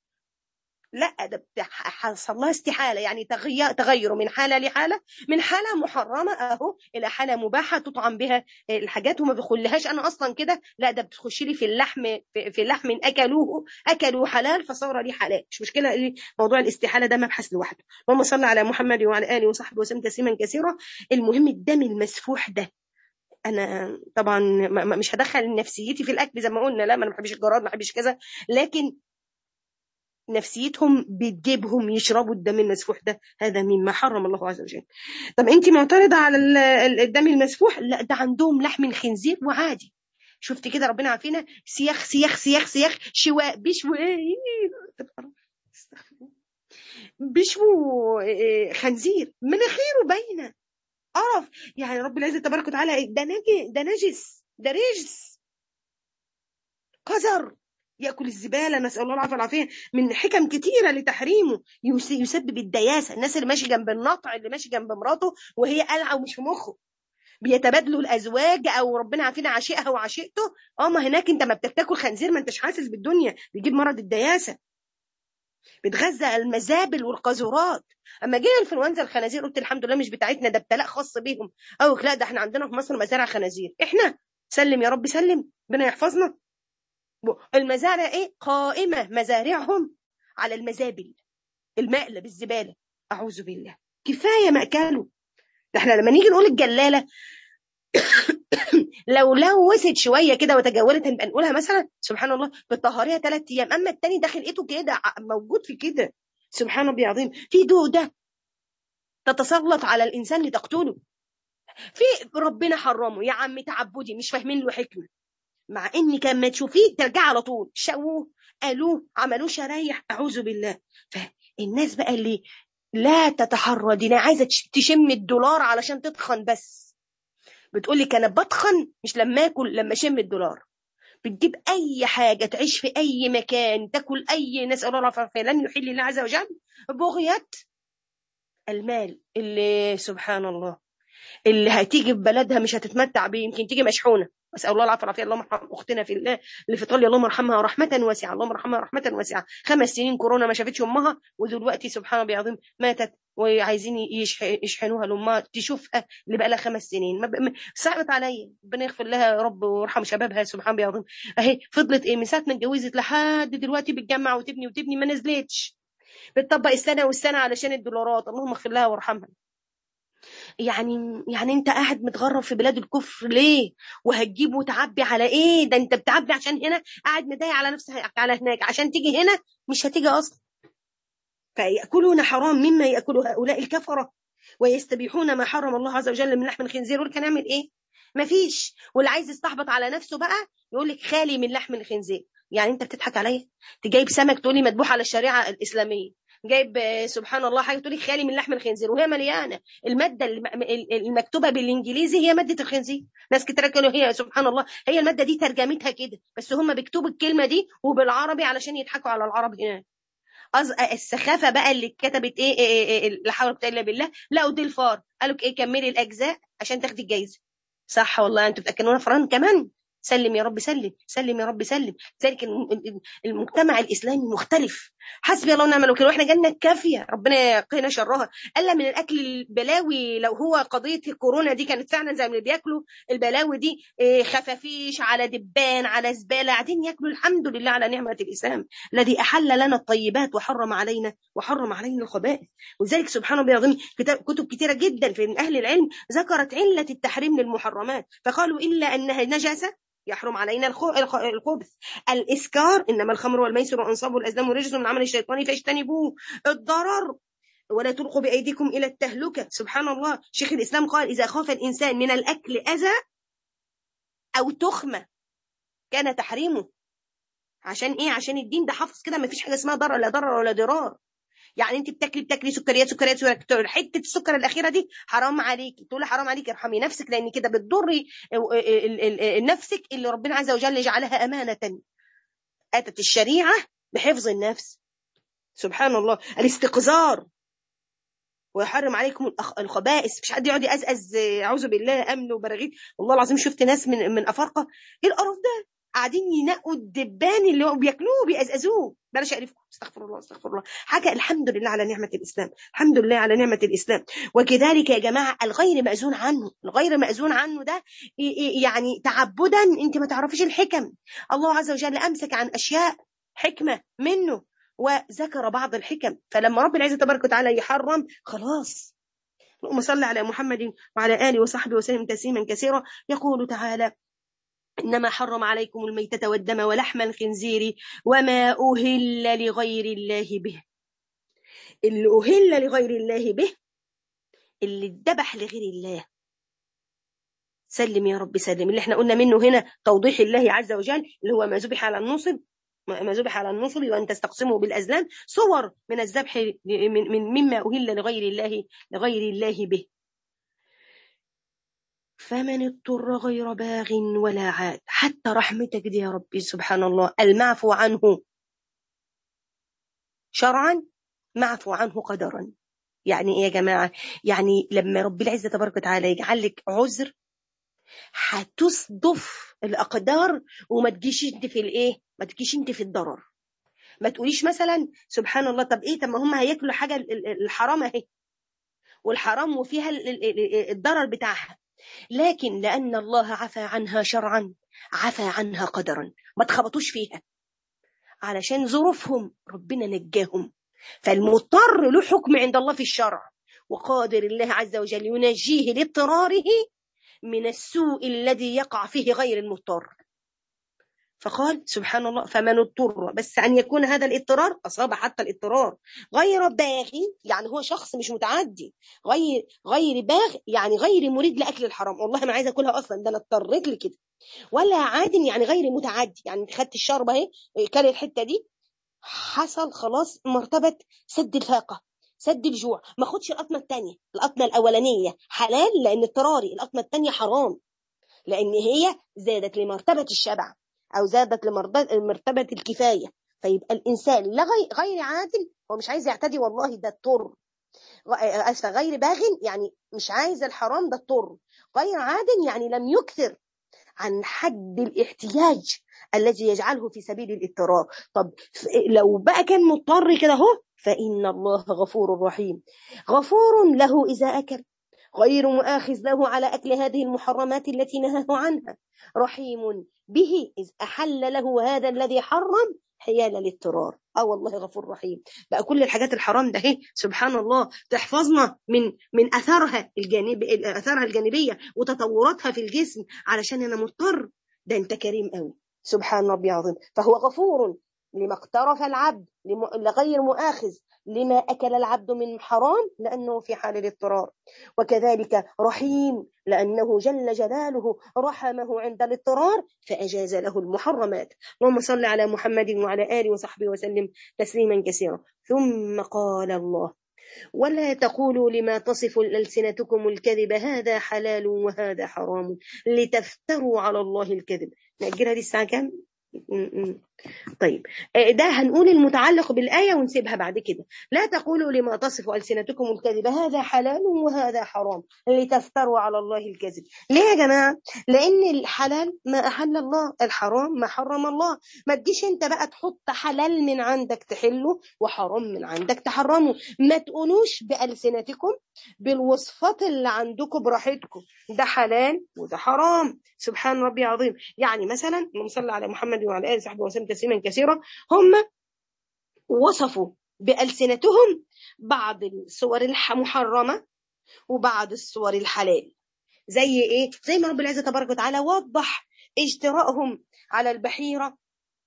[SPEAKER 1] لا ده حصل لها استحاله يعني تغير تغير من حاله لحاله من حاله محرمه اهو الى حاله مباحه تطعم بها الحاجات وما بيخليهاش انا اصلا كده لا ده بتخش لي في اللحم في لحم اكلوه اكلوا حلال فصار لي حلال مش مشكله موضوع الاستحاله ده مبحث لوحده اللهم صل على محمد وعلى اله وصحبه وسلم تسليما كثيرا المهم الدم المسفوح ده انا طبعا مش هدخل نفسيتي في الاكل زي ما قلنا لا ما انا ما بحبش الجراد ما بحبش كذا لكن نفسيتهم بتجيبهم يشربوا الدم المسفوح ده هذا مما حرم الله عز وجل طب انت معترضه على الدم المسفوح لا ده عندهم لحم الخنزير وعادي شفت كده ربنا عافينا سياخ سياخ سياخ سياخ شواء بيشوي بيشووا خنزير مناخيره باينه قرف يعني رب العزه تبارك وتعالى ده نجس ده نجس ده رجس قذر ياكل الزباله نسال الله العافيه والعافيه من حكم كتيره لتحريمه يسبب الدياسه الناس اللي ماشي جنب النطع اللي ماشي جنب مراته وهي قلعه ومش في مخه بيتبادلوا الازواج او ربنا عافينا عشيقها وعشيقته اه ما هناك انت ما بتاكل خنزير ما انتش حاسس بالدنيا بيجيب مرض الدياسه بتغذى المزابل والقاذورات اما جينا الانفلونزا الخنازير قلت الحمد لله مش بتاعتنا ده ابتلاء خاص بيهم او لا ده احنا عندنا في مصر مزارع خنازير احنا سلم يا رب سلم ربنا يحفظنا المزارع ايه قائمه مزارعهم على المزابل المقلة بالزباله اعوذ بالله كفايه مأكله ده احنا لما نيجي نقول الجلاله لو لوثت شويه كده وتجولت نبقى نقولها مثلا سبحان الله بتطهريها ثلاث ايام اما التاني ده خلقته كده موجود في كده سبحان ربي العظيم في دوده تتسلط على الانسان لتقتله في ربنا حرمه يا عم تعبدي مش فاهمين له حكمه مع ان كان ما تشوفيه ترجع على طول شووه قالوه عملوه شرايح اعوذ بالله فالناس بقى اللي لا تتحرى دي عايزه تشم الدولار علشان تتخن بس بتقول لك انا بتخن مش لما اكل لما اشم الدولار بتجيب اي حاجه تعيش في اي مكان تاكل اي نسال الله العافيه لن يحل الله عز وجل بغيه المال اللي سبحان الله اللي هتيجي في بلدها مش هتتمتع بيه يمكن تيجي مشحونه اسال الله العافيه والعافيه اللهم ارحم اختنا في الله اللي في ايطاليا اللهم ارحمها رحمه واسعه اللهم ارحمها رحمه واسعه خمس سنين كورونا ما شافتش امها ودلوقتي سبحان الله العظيم ماتت وعايزين يشحنوها لامها تشوفها اللي بقى لها خمس سنين صعبت عليا ربنا يغفر لها يا رب ويرحم شبابها سبحان الله العظيم اهي فضلت ايه من ساعه ما اتجوزت لحد دلوقتي بتجمع وتبني وتبني ما نزلتش بتطبق السنه والسنه علشان الدولارات اللهم اغفر لها وارحمها يعني يعني انت قاعد متغرب في بلاد الكفر ليه وهتجيب وتعبي على ايه ده انت بتعبي عشان هنا قاعد مضايق على نفسك على هناك عشان تيجي هنا مش هتيجي اصلا فيأكلون حرام مما يأكله هؤلاء الكفرة ويستبيحون ما حرم الله عز وجل من لحم الخنزير يقول كان نعمل ايه مفيش واللي عايز يستحبط على نفسه بقى يقول لك خالي من لحم الخنزير يعني انت بتضحك عليا تجايب سمك تقولي مذبوح على الشريعه الاسلاميه جايب سبحان الله حاجه تقولي خالي من لحم الخنزير وهي مليانه الماده المكتوبه بالانجليزي هي ماده الخنزير ناس كتير كانوا هي سبحان الله هي الماده دي ترجمتها كده بس هم بيكتبوا الكلمه دي وبالعربي علشان يضحكوا على العرب هناك السخافه بقى اللي كتبت ايه, إيه, إيه, إيه لا حول ولا قوه الا بالله لقوا دي الفار قالوا ايه كملي الاجزاء عشان تاخدي الجايزه صح والله انتوا بتاكلونا فران كمان سلم يا رب سلم سلم يا رب سلم ذلك المجتمع الاسلامي مختلف حسبي الله ونعم الوكيل واحنا جنة كافيه ربنا يقينا شرها الا من الاكل البلاوي لو هو قضيه الكورونا دي كانت فعلا زي ما بياكلوا البلاوي دي خفافيش على دبان على زباله قاعدين ياكلوا الحمد لله على نعمه الاسلام الذي احل لنا الطيبات وحرم علينا وحرم علينا الخبائث ولذلك سبحان الله العظيم كتب كثيره جدا في اهل العلم ذكرت عله التحريم للمحرمات فقالوا الا انها نجاسه يحرم علينا الخبث الإسكار إنما الخمر والميسر والأنصاب والأزلام رجس من عمل الشيطان فاجتنبوه الضرر ولا تلقوا بأيديكم إلى التهلكة سبحان الله شيخ الإسلام قال إذا خاف الإنسان من الأكل أذى أو تخمة كان تحريمه عشان إيه عشان الدين ده حافظ كده ما فيش حاجة اسمها ضرر لا ضرر ولا ضرار يعني انت بتاكلي بتاكلي سكريات سكريات, سكريات حته السكر الاخيره دي حرام عليكي تقولي حرام عليكي ارحمي نفسك لان كده بتضري نفسك اللي ربنا عز وجل جعلها امانه اتت الشريعه بحفظ النفس سبحان الله الاستقذار ويحرم عليكم الخبائث مش حد يقعد يأزأز اعوذ بالله امن وبراغيث والله العظيم شفت ناس من من افارقه ايه القرف ده قاعدين ينقوا الدبان اللي هو بياكلوه بيأزأزوه بلاش اعرفكم استغفر الله استغفر الله حاجه الحمد لله على نعمه الاسلام الحمد لله على نعمه الاسلام وكذلك يا جماعه الغير مأذون عنه الغير مأذون عنه ده يعني تعبدا انت ما تعرفيش الحكم الله عز وجل امسك عن اشياء حكمه منه وذكر بعض الحكم فلما رب العزه تبارك وتعالى يحرم خلاص اللهم صل على محمد وعلى اله وصحبه وسلم تسليما كثيرا يقول تعالى إنما حرم عليكم الميتة والدم ولحم الخنزير وما أهل لغير الله به اللي أهل لغير الله به اللي اتذبح لغير الله سلم يا رب سلم اللي احنا قلنا منه هنا توضيح الله عز وجل اللي هو ما ذبح على النصب ما ذبح على النصب وان تستقسموا بالازلام صور من الذبح من, من مما اهل لغير الله لغير الله به فمن اضطر غير باغ ولا عاد حتى رحمتك دي يا ربي سبحان الله المعفو عنه شرعا معفو عنه قدرا يعني ايه يا جماعه يعني لما رب العزه تبارك وتعالى يجعل لك عذر هتصدف الاقدار وما تجيش انت في الايه ما تجيش انت في الضرر ما تقوليش مثلا سبحان الله طب ايه طب ما هم هياكلوا حاجه الحرام اهي والحرام وفيها الضرر بتاعها لكن لان الله عفى عنها شرعا عفى عنها قدرا ما تخبطوش فيها علشان ظروفهم ربنا نجاهم فالمضطر له حكم عند الله في الشرع وقادر الله عز وجل ينجيه لاضطراره من السوء الذي يقع فيه غير المضطر فقال سبحان الله فمن اضطر بس أن يكون هذا الاضطرار أصاب حتى الاضطرار غير باغي يعني هو شخص مش متعدي غير غير باغ يعني غير مريد لأكل الحرام والله ما عايز أكلها أصلا ده أنا اضطريت لكده ولا عاد يعني غير متعدي يعني خدت الشربة اهي كل الحتة دي حصل خلاص مرتبة سد الفاقة سد الجوع ما خدش القطمة الثانية القطمة الأولانية حلال لأن اضطراري القطمة الثانية حرام لأن هي زادت لمرتبة الشبع أو زادت لمرتبة الكفاية فيبقى الإنسان لا غير عادل هو مش عايز يعتدي والله ده اضطر أسفة غير باغ يعني مش عايز الحرام ده اضطر غير عادل يعني لم يكثر عن حد الاحتياج الذي يجعله في سبيل الاضطرار طب لو بقى كان مضطر كده اهو فإن الله غفور رحيم غفور له إذا أكل غير مؤاخذ له على أكل هذه المحرمات التي نهاه عنها رحيم به إذ أحل له هذا الذي حرم حيال الاضطرار اه والله غفور رحيم بقى كل الحاجات الحرام ده اهي سبحان الله تحفظنا من من اثارها الجانب اثارها الجانبيه وتطوراتها في الجسم علشان انا مضطر ده انت كريم قوي سبحان ربي العظيم فهو غفور لما اقترف العبد لغير مؤاخذ لما أكل العبد من حرام لأنه في حال الاضطرار وكذلك رحيم لأنه جل جلاله رحمه عند الاضطرار فأجاز له المحرمات اللهم صل على محمد وعلى آله وصحبه وسلم تسليما كثيرا ثم قال الله ولا تقولوا لما تصف ألسنتكم الكذب هذا حلال وهذا حرام لتفتروا على الله الكذب نأجلها دي الساعة كام؟ طيب ده هنقول المتعلق بالآية ونسيبها بعد كده لا تقولوا لما تصف ألسنتكم الكذب هذا حلال وهذا حرام لتفتروا على الله الكذب ليه يا جماعة لأن الحلال ما أحل الله الحرام ما حرم الله ما تجيش انت بقى تحط حلال من عندك تحله وحرام من عندك تحرمه ما تقولوش بألسنتكم بالوصفات اللي عندكم براحتكم ده حلال وده حرام سبحان ربي عظيم يعني مثلا اللهم صل على محمد وعلى آله وصحبه وسلم تسليما كثيرا هم وصفوا بألسنتهم بعض الصور المحرمة وبعض الصور الحلال زي ايه زي ما رب العزة تبارك وتعالى وضح اجتراءهم على البحيرة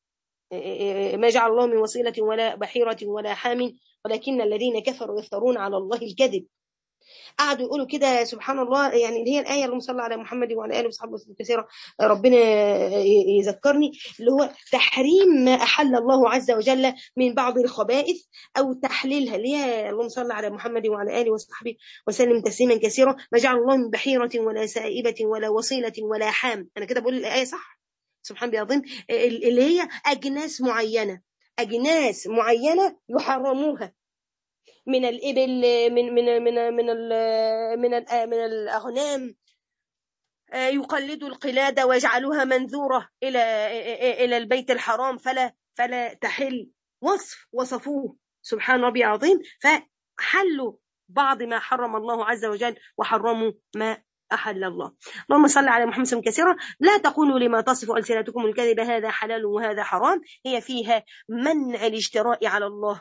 [SPEAKER 1] ما جعل الله من وصيلة ولا بحيرة ولا حام ولكن الذين كفروا يفترون على الله الكذب قعدوا يقولوا كده سبحان الله يعني اللي هي الآية اللي صلى على محمد وعلى آله وصحبه وسلم كثيرا ربنا يذكرني اللي هو تحريم ما أحل الله عز وجل من بعض الخبائث أو تحليلها اللي هي اللهم صل على محمد وعلى آله وصحبه وسلم تسليما كثيرا ما جعل الله من بحيرة ولا سائبة ولا وصيلة ولا حام أنا كده بقول الآية صح سبحان الله العظيم اللي هي أجناس معينة أجناس معينة يحرموها من الإبل من من من من من من الأغنام يقلدوا القلادة ويجعلوها منذورة إلى إلى البيت الحرام فلا فلا تحل وصف وصفوه سبحان ربي عظيم فحلوا بعض ما حرم الله عز وجل وحرموا ما أحل الله اللهم صل على محمد وسلم كثيرا لا تقولوا لما تصف ألسنتكم الكذب هذا حلال وهذا حرام هي فيها منع الاجتراء على الله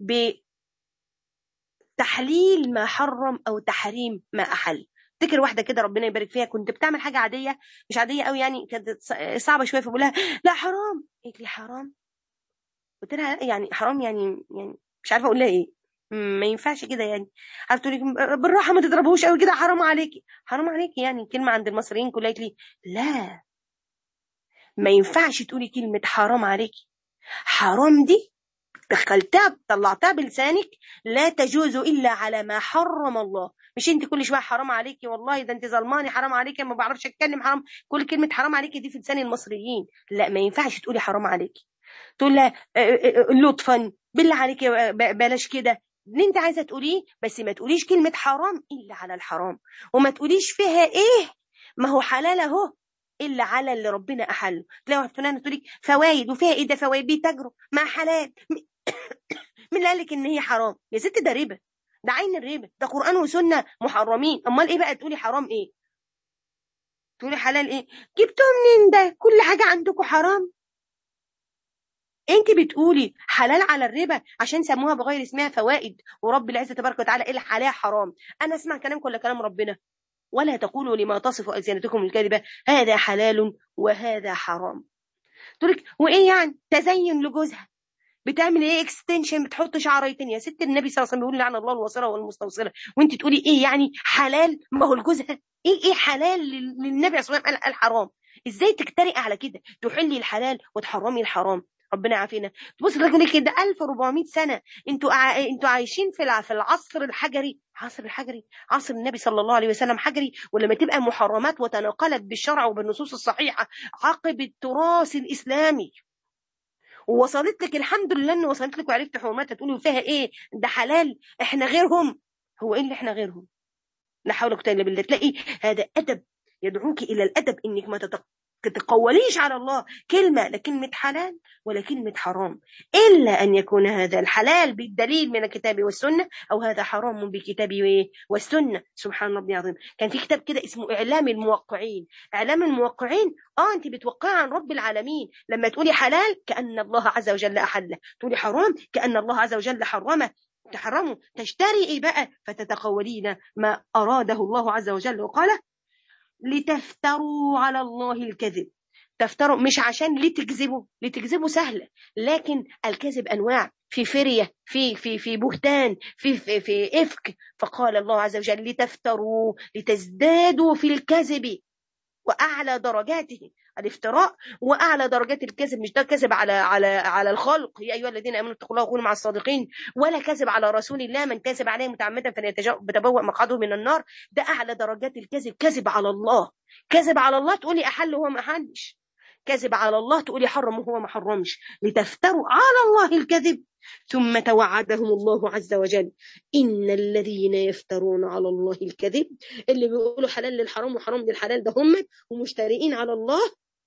[SPEAKER 1] تحليل ما حرم او تحريم ما احل افتكر واحده كده ربنا يبارك فيها كنت بتعمل حاجه عاديه مش عاديه قوي يعني كانت صعبه شويه فبقول لها لا حرام قالت لي حرام قلت لها يعني حرام يعني يعني مش عارفه اقول لها ايه ما ينفعش كده يعني عارف تقولي بالراحه ما تضربوش قوي كده حرام عليكي حرام عليكي يعني كلمه عند المصريين كلها لي لا ما ينفعش تقولي كلمه حرام عليكي حرام دي دخلتها طلعتها بلسانك لا تجوز الا على ما حرم الله مش انت كل شويه حرام عليكي والله ده انت ظلماني حرام عليكي ما بعرفش اتكلم حرام كل كلمه حرام عليكي دي في لسان المصريين لا ما ينفعش تقولي حرام عليكي تقول لها لطفا بالله عليكي بلاش كده اللي انت عايزه تقوليه بس ما تقوليش كلمه حرام الا على الحرام وما تقوليش فيها ايه ما هو حلال اهو الا على اللي ربنا احله تلاقي واحده فلانه تقول لك فوايد وفيها ايه ده فوايد بيتاجروا مع حلال مين اللي قال لك ان هي حرام يا ست ده ربا ده عين الربا ده قران وسنه محرمين امال ايه بقى تقولي حرام ايه تقولي حلال ايه جبتوه منين ده كل حاجه عندكم حرام انت بتقولي حلال على الربا عشان سموها بغير اسمها فوائد ورب العزه تبارك وتعالى قال عليها حرام انا اسمع كلامكم ولا كلام ربنا ولا تقولوا لما تصف ألسنتكم الكذبة هذا حلال وهذا حرام تقولك وإيه يعني تزين لجوزها بتعمل ايه اكستنشن بتحط شعريتين يا ست النبي صلى الله عليه وسلم بيقول لعن الله الوصله والمستوصله وانت تقولي ايه يعني حلال ما هو الجوزها ايه ايه حلال للنبي صلى الله عليه وسلم قال حرام ازاي تجترئ على كده تحلي الحلال وتحرمي الحرام ربنا يعافينا تبص لك كده 1400 سنه انتوا ع... انتوا عايشين في في العصر الحجري عصر الحجري عصر النبي صلى الله عليه وسلم حجري ولما تبقى محرمات وتناقلت بالشرع وبالنصوص الصحيحه عقب التراث الاسلامي ووصلت لك الحمد لله ان وصلت لك وعرفت حرماتها تقولي فيها ايه ده حلال احنا غيرهم هو ايه اللي احنا غيرهم لا حول ولا قوه الا بالله تلاقي هذا ادب يدعوك الى الادب انك ما تتقوليش على الله كلمة لا كلمة حلال ولا كلمة حرام إلا أن يكون هذا الحلال بالدليل من الكتاب والسنة أو هذا حرام بالكتاب والسنة سبحان ربي العظيم كان في كتاب كده اسمه إعلام الموقعين إعلام الموقعين آه أنت بتوقعي عن رب العالمين لما تقولي حلال كأن الله عز وجل أحله تقولي حرام كأن الله عز وجل حرمه تحرموا تشتري بقى فتتقولين ما أراده الله عز وجل وقال لتفتروا على الله الكذب تفتروا مش عشان لتكذبوا لتكذبوا سهلة لكن الكذب أنواع في فرية في في في بهتان في في, في إفك فقال الله عز وجل لتفتروا لتزدادوا في الكذب واعلى درجاته الافتراء واعلى درجات الكذب مش ده كذب على على على الخلق يا ايها الذين امنوا اتقوا الله وكونوا مع الصادقين ولا كذب على رسول الله من كذب عليه متعمدا فليتبوأ مقعده من النار ده اعلى درجات الكذب كذب على الله كذب على الله تقولي احل وهو ما احلش كذب على الله تقولي حرم وهو ما حرمش لتفتروا على الله الكذب ثم توعدهم الله عز وجل إن الذين يفترون على الله الكذب اللي بيقولوا حلال للحرام وحرام للحلال ده هم ومشترئين على الله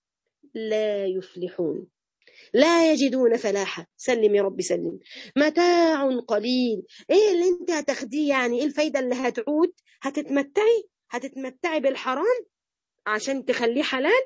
[SPEAKER 1] لا يفلحون لا يجدون فلاحا سلم يا رب سلم متاع قليل ايه اللي انت هتاخديه يعني ايه الفايدة اللي هتعود هتتمتعي هتتمتعي بالحرام عشان تخليه حلال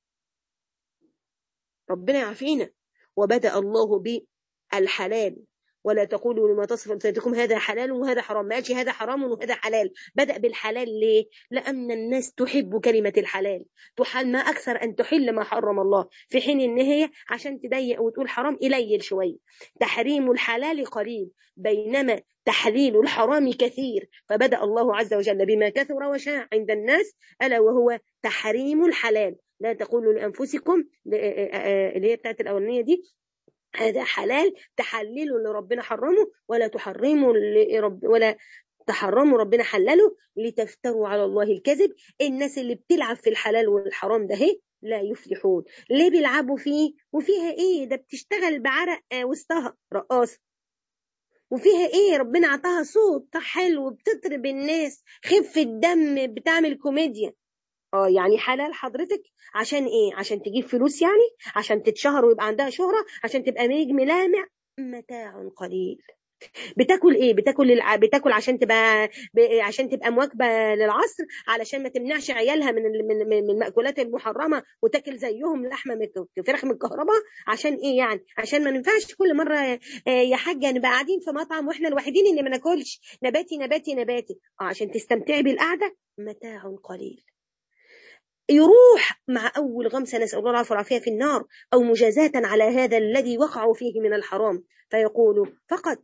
[SPEAKER 1] ربنا يعافينا وبدأ الله بالحلال ولا تقولوا لما تصف ألسنتكم هذا حلال وهذا حرام ما قالش هذا حرام وهذا حلال بدأ بالحلال ليه؟ لأن الناس تحب كلمة الحلال تحل ما أكثر أن تحل ما حرم الله في حين إن هي عشان تضيق وتقول حرام قليل شوية تحريم الحلال قليل بينما تحليل الحرام كثير فبدأ الله عز وجل بما كثر وشاع عند الناس ألا وهو تحريم الحلال لا تقولوا لأنفسكم اللي هي بتاعت الأولانية دي هذا حلال تحللوا اللي ربنا حرمه ولا تحرموا اللي رب ولا تحرموا ربنا حلله لتفتروا على الله الكذب الناس اللي بتلعب في الحلال والحرام ده هي لا يفلحون ليه بيلعبوا فيه وفيها ايه ده بتشتغل بعرق وسطها رقاصه وفيها ايه ربنا عطاها صوت حلو بتطرب الناس خفة دم بتعمل كوميديا اه يعني حلال حضرتك عشان ايه عشان تجيب فلوس يعني عشان تتشهر ويبقى عندها شهرة عشان تبقى نجم لامع متاع قليل بتاكل ايه بتاكل الع... بتاكل عشان تبقى ب... عشان تبقى مواكبه للعصر علشان ما تمنعش عيالها من ال... من من المأكولات المحرمه وتاكل زيهم لحمه مك... فراخ متكهربه عشان ايه يعني عشان ما ينفعش كل مره يا حاجه نبقى قاعدين في مطعم واحنا الوحيدين اللي ما ناكلش نباتي نباتي نباتي اه عشان تستمتعي بالقعده متاع قليل يروح مع أول غمسة نسأل الله العافية والعافية في النار أو مجازاة على هذا الذي وقعوا فيه من الحرام فيقول فقط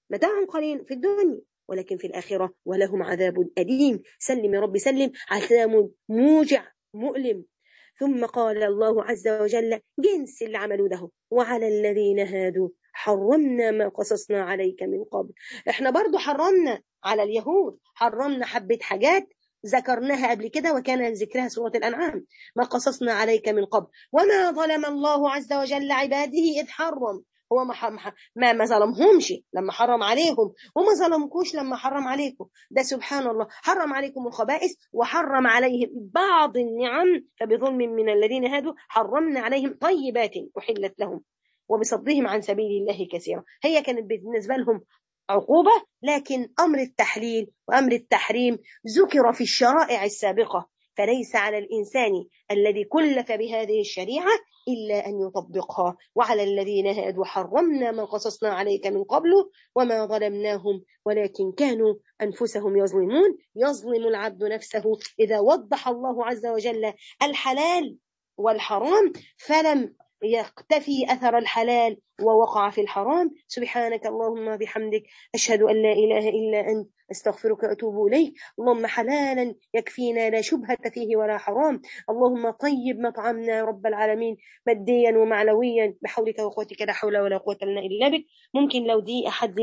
[SPEAKER 1] متاع قليل في الدنيا ولكن في الآخرة ولهم عذاب أليم سلم يا رب سلم عذاب موجع مؤلم ثم قال الله عز وجل جنس اللي عملوا ده وعلى الذين هادوا حرمنا ما قصصنا عليك من قبل احنا برضو حرمنا على اليهود حرمنا حبة حاجات ذكرناها قبل كده وكان ذكرها سورة الأنعام ما قصصنا عليك من قبل وما ظلم الله عز وجل عباده إذ حرم هو ما ما ما ظلمهمش لما حرم عليهم وما ظلمكوش لما حرم عليكم ده سبحان الله حرم عليكم الخبائث وحرم عليهم بعض النعم فبظلم من الذين هادوا حرمنا عليهم طيبات أحلت لهم وبصدهم عن سبيل الله كثيرا هي كانت بالنسبة لهم عقوبة لكن أمر التحليل وأمر التحريم ذكر في الشرائع السابقة فليس على الإنسان الذي كلف بهذه الشريعة إلا أن يطبقها وعلى الذين هادوا حرمنا ما قصصنا عليك من قبل وما ظلمناهم ولكن كانوا أنفسهم يظلمون يظلم العبد نفسه إذا وضح الله عز وجل الحلال والحرام فلم يختفي أثر الحلال ووقع في الحرام سبحانك اللهم بحمدك أشهد أن لا إله إلا أنت استغفرك وأتوب إليك اللهم حلالا يكفينا لا شبهة فيه ولا حرام اللهم طيب مطعمنا يا رب العالمين ماديا ومعنويا بحولك وقوتك لا حول ولا قوة إلا بك ممكن لو دي أحد